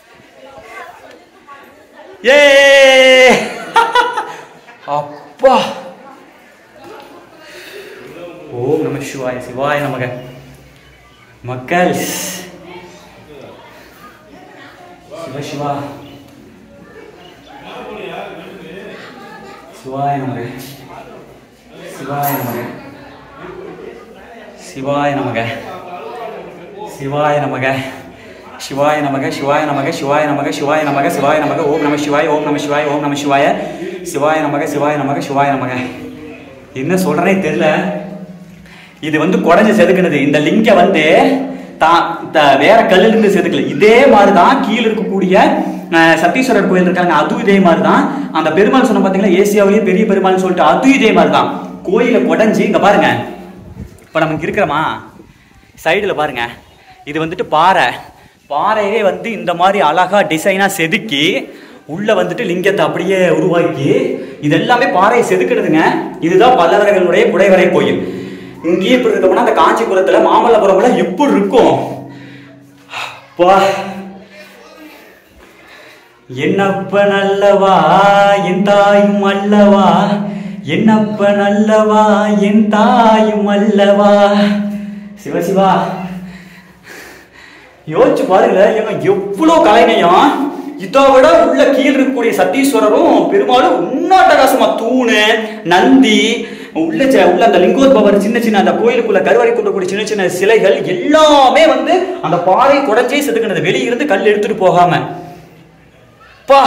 ஏ அப்பா ஓம் நம சிவாய சிவாய நமக மக்கள் சிவ சிவா சிவாய நமக சிவாய நமக சிவாய நமக சிவாய நமக சிவாய நமக சிவாய நமக சிவாய நமக சிவாய நமக சிவாய நமக ஓம் நம சிவாய ஓம் நம சிவாய ஓம் நம சிவாய சிவாய நமக சிவாய நமக சிவாய நமக என்ன சொல்றேனே தெரியல இது வந்து குடஞ்சு செதுக்குனது இந்த லிங்கை வந்து தான் த- வேற கல்லுல இருந்து செதுக்கல இதே மாதிரி தான் கீழே இருக்கக்கூடிய அஹ், சத்தீஸ்வரர் கோயில் இருக்காங்க அதுவும் இதே மாதிரி தான் அந்த பெருமாள் சொன்ன பார்த்தீங்களா ஏசியாவிலேயே பெரிய பெருமாள்னு சொல்லிட்டு அதுவும் இதே மாதிரி தான் கோயிலை குடஞ்சி இங்க பாருங்க இப்போ நமக்கு இருக்கிறோமா சைடில் பாருங்க இது வந்துட்டு பாறை பாறையே வந்து இந்த மாதிரி அழகா டிசைனாக செதுக்கி உள்ள வந்துட்டு லிங்கத்தை அப்படியே உருவாக்கி இது எல்லாமே பாறையை செதுக்கிடுதுங்க இதுதான் பல்லவர்களுடைய குடைவரை கோயில் இங்கேயே இப்படி இருக்கோம்னா அந்த காஞ்சிபுரத்துல மாமல்லபுரம்ல எப்படி இருக்கும் அப்பா என்னப்ப நல்லவா என் தாயும் அல்லவா என்னப்ப நல்லவா என் தாயும் அல்லவா சிவசிவா யோசிச்சு பாருங்க ஏங்க எவ்வளோ கலைநயம் இதை விட உள்ள கீழ் இருக்கக்கூடிய சத்தீஸ்வரரும் பெருமாளும் உன்னாட்டகாசமா தூணு நந்தி உள்ள ச- உள்ள அந்த லிங்கோத்பவர் சின்ன சின்ன அந்த கோயிலுக்குள்ள கருவறை கொண்டக்கூடிய சின்ன சின்ன சிலைகள் எல்லாமே வந்து அந்த பாறை குடஞ்சே செதுக்கினது வெளியிருந்து கல் எடுத்துட்டு போகாம பா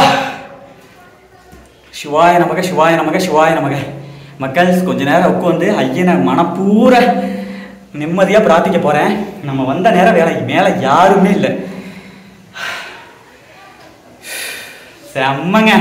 சிவாய நமக சிவாய நமக சிவாய நமக மக்கள் கொஞ்ச நேரம் உட்காந்து ஐயனை மனப்பூர நிம்மதியா பிரார்த்திக்க போறேன் நம்ம வந்த நேரம் வேலை மேல யாருமே இல்லை செம்மங்க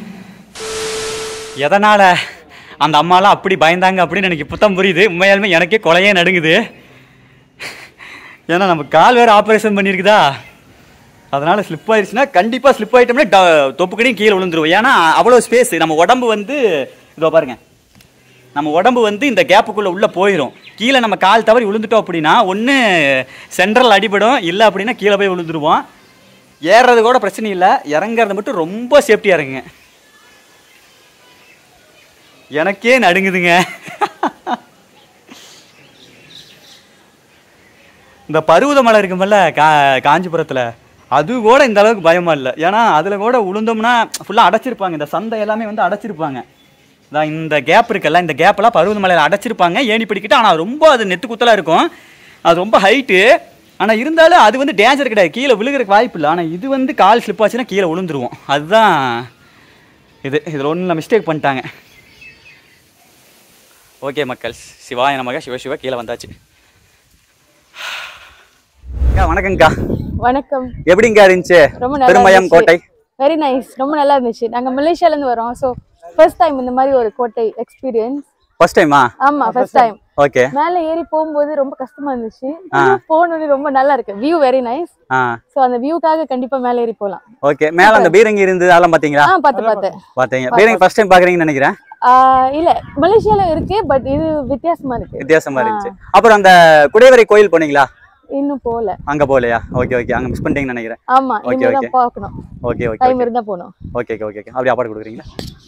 எதனால அந்த அம்மாலாம் அப்படி பயந்தாங்க அப்படின்னு எனக்கு இப்போதான் புரியுது உண்மையாலுமே எனக்கே கொலையே நடுங்குது ஏன்னா நம்ம கால் வேற ஆப்ரேஷன் பண்ணியிருக்குதா அதனால ஸ்லிப் ஆயிடுச்சுன்னா கண்டிப்பாக ஸ்லிப் ஆயிட்டோம்னா ட- தொப்புக்கடியும் கீழே விழுந்துருவோம் ஏன்னா அவ்வளோ ஸ்பேஸ் நம்ம உடம்பு வந்து இதோ பாருங்க நம்ம உடம்பு வந்து இந்த கேப்புக்குள்ளே உள்ளே போயிடும் கீழே நம்ம கால் தவறி விழுந்துட்டோம் அப்படின்னா ஒன்று சென்ட்ரல் அடிபடும் இல்லை அப்படின்னா கீழே போய் விழுந்துருவோம் ஏறுறது கூட பிரச்சனை இல்லை இறங்குறது மட்டும் ரொம்ப சேஃப்டியாக இருங்க எனக்கே நடுங்குதுங்க இந்த பருவத மலை இருக்குமல்ல கா காஞ்சிபுரத்தில் அது கூட இந்த அளவுக்கு பயமா இல்லை ஏன்னா அதில் கூட உளுந்தோம்னா ஃபுல்லாக அடைச்சிருப்பாங்க இந்த சந்தை எல்லாமே வந்து அடைச்சிருப்பாங்க இதான் இந்த கேப் இருக்குல்ல இந்த கேப்பெல்லாம் பருவத மலையில் அடைச்சிருப்பாங்க ஏணி பிடிக்கிட்டு ஆனால் ரொம்ப அது நெத்து குத்தலாக இருக்கும் அது ரொம்ப ஹைட்டு ஆனால் இருந்தாலும் அது வந்து டேஞ்சர் கிடையாது கீழே விழுகிறதுக்கு வாய்ப்பு இல்லை ஆனால் இது வந்து கால் ஸ்லிப் ஆச்சுன்னா கீழே விழுந்துருவோம் அதுதான் இது இதில் ஒன்றும் மிஸ்டேக் பண்ணிட்டாங்க ஓகே மக்கள் சிவாய நமக சிவ சிவ கீழே வந்தாச்சு அக்கா வணக்கங்க்கா வணக்கம் எப்படிங்க இருந்துச்சு ரொம்ப நல்லா பெருமயம் கோட்டை வெரி நைஸ் ரொம்ப நல்லா இருந்துச்சு நாங்க மலேசியால இருந்து வரோம் ஸோ ஃபர்ஸ்ட் டைம் இந்த மாதிரி ஒரு கோட்டை எக்ஸ்பீரியன்ஸ் ஃபர்ஸ்ட் டைமா ஆமா ஃபர்ஸ்ட் டைம் ஓகே மேல ஏறி போகும்போது ரொம்ப கஷ்டமா இருந்துச்சு போனோடனே ரொம்ப நல்லா இருக்கு வியூ வெரி நைஸ் ஆ ஸோ அந்த வியூக்காக கண்டிப்பா மேல ஏறி போகலாம் ஓகே மேல அந்த பீரங்கி இருந்தது அதெல்லாம் பாத்தீங்களா ஆ பார்த்து பார்த்தேன் பாத்தீங்க பீரங்கி ஃபர்ஸ்ட் டைம் பாக்குறீங்கன்னு நினைக்கிறேன் ஆ, இல்ல மலேசியால இருக்கு பட் இது வித்தியாசமா இருக்கு வித்தியாசமா இருந்துச்சு அப்புறம் அந்த குடைவரை கோயில் போனீங்களா இன்னும் போகல அங்க போகலையா ஓகே ஓகே அங்க மிஸ் பண்ணிட்டீங்கன்னு நினைக்கிறேன் ஆமா Okay, இனிமே okay. தான் பார்க்கணும் ஓகே ஓகே டைம் இருந்தா போகணும் ஓகே ஓகே ஓகே அப்படியே அப்பாடு கொடுக்குறீங்களா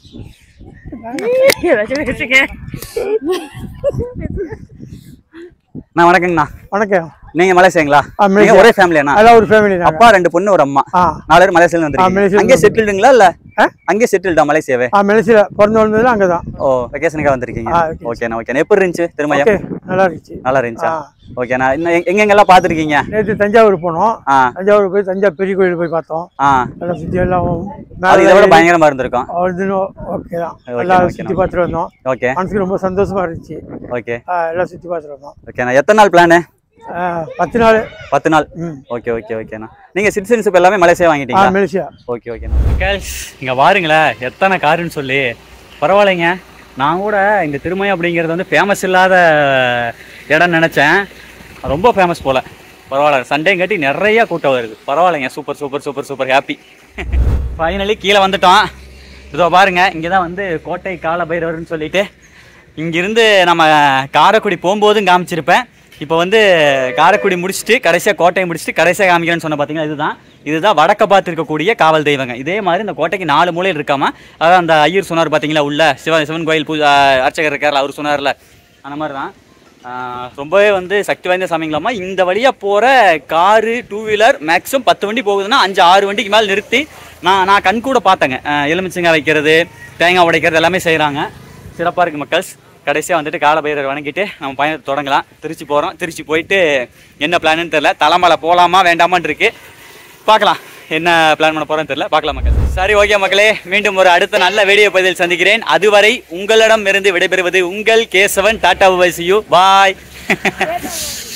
நான் வணக்கங்கண்ணா வணக்கம் நீங்க மலேசியாங்களா ஆ, மலேசியா. நீங்க ஒரே ஃபேமிலியாண்ணா அதான் ஒரு ஃபேமிலி அப்பா ரெண்டு பொண்ணு ஒரு அம்மா ஆ நாலு பேர் மலேசியால ஆ, வந்துருக்கீங்க மலேசியால அங்கே செட்டில்டுங்களா இல்ல ஆ? அங்கே செட்டில்டா மலேசியாவே ஆ மெலிசியில் பிறந்து வளர்ந்ததுல அங்கே தான் ஓ வெக்கேஷனுக்காக வந்திருக்கீங்க ஆ, ஓகேண்ணா ஓகேண்ணா எப்படி இருந்துச்சு திருமயம் ஓகே நல்லா இருந்துச்சு நல்லா இருந்துச்சா ஆ. ஓகேண்ணா இன்னும் எங்க- எங்கெங்கெல்லாம் பார்த்துருக்கீங்க நேற்று தஞ்சாவூர் போனோம் ஆ தஞ்சாவூர் போய் தஞ்சா பெரிய கோயில் போய் பார்த்தோம் ஆ நல்லா சுற்றி எல்லாம் அது இதை விட மேலே பயங்கரமா இருந்திருக்கும் ஓகே தான் ஓகே, எல்லாம் ஓகே, சுற்றி பார்த்துட்டு வந்தோம் ஓகே மனசுக்கு ரொம்ப சந்தோஷமா இருந்துச்சு ஓகே ஆ, எல்லாம் சுற்றி பார்த்துட்டு வந்தோம் ஓகேண்ணா எத்தனை நாள் பிளானு ஆ, பத்து நாள் பத்து நாள் ம் ஓகே ஓகே ஓகேண்ணா நீங்க சிட்டிசன்ஷிப் எல்லாமே மலேசியா ஆ வாங்கிட்டீங்களா மெலிசியா ஓகே ஓகேண்ணா கேர்ள்ஸ் இங்கே பாருங்களேன் எத்தனை காருன்னு சொல்லி பரவாயில்லைங்க நான் கூட இந்த திருமயம் அப்படிங்கிறது வந்து ஃபேமஸ் இல்லாத இடம் நினச்சேன் ரொம்ப ஃபேமஸ் போல் பரவாயில்ல சண்டேங்காட்டி நிறைய கூட்டம் வருது பரவாயில்லைங்க super super super super happy finally கீழே வந்துட்டோம் இதோ பாருங்க இங்கே தான் வந்து கோட்டை கால பைரவர்னு சொல்லிட்டு இங்கிருந்து நம்ம காரைக்குடி போகும்போதும் காமிச்சிருப்பேன் இப்போ வந்து காரைக்குடி முடிச்சுட்டு கடைசியாக கோட்டையை முடிச்சுட்டு கடைசியாக காமிக்கிறேன்னு சொன்ன பார்த்தீங்கன்னா இதுதான் இதுதான் வடக்க பார்த்து இருக்கக்கூடிய காவல் தெய்வங்க இதே மாதிரி இந்த கோட்டைக்கு நாலு மூலையில் இருக்காமா அதான் அந்த ஐயர் சொன்னார் பார்த்தீங்களா உள்ள சிவன் சிவன் கோயில் பூஜா அர்ச்சகர் இருக்கார்ல அவர் சொன்னார்ல அந்த மாதிரி தான் ஆஹ் ரொம்பவே வந்து சக்தி வாய்ந்த சாமிங்களாமா இந்த வழியாக போகிற காரு டூ வீலர் மேக்ஸிமம் பத்து வண்டி போகுதுன்னா அஞ்சு ஆறு வண்டிக்கு மேலே நிறுத்தி நான் நான் கண் கூட பார்த்தேங்க ஆஹ் எலுமிச்சங்காய் வைக்கிறது தேங்காய் உடைக்கிறது எல்லாமே செய்கிறாங்க சிறப்பாக இருக்குது மக்கள்ஸ் கடைசியாக வந்துட்டு காலபைரவர் வணங்கிட்டு நம்ம பயணத்தை தொடங்கலாம் திருச்சி போகிறோம் திருச்சி போயிட்டு என்ன பிளான்னு தெரில தலைமலை போகலாமா வேண்டாமான்னு இருக்கு பார்க்கலாம் என்ன பிளான் பண்ண போகிறோன்னு தெரில பார்க்கலாம் மக்கள் சரி ஓகே மக்களே மீண்டும் ஒரு அடுத்த நல்ல வீடியோ பதில் சந்திக்கிறேன் அதுவரை உங்களிடம் இருந்து விடைபெறுவது உங்கள் கேசவன் டாடா வைசியூ பாய்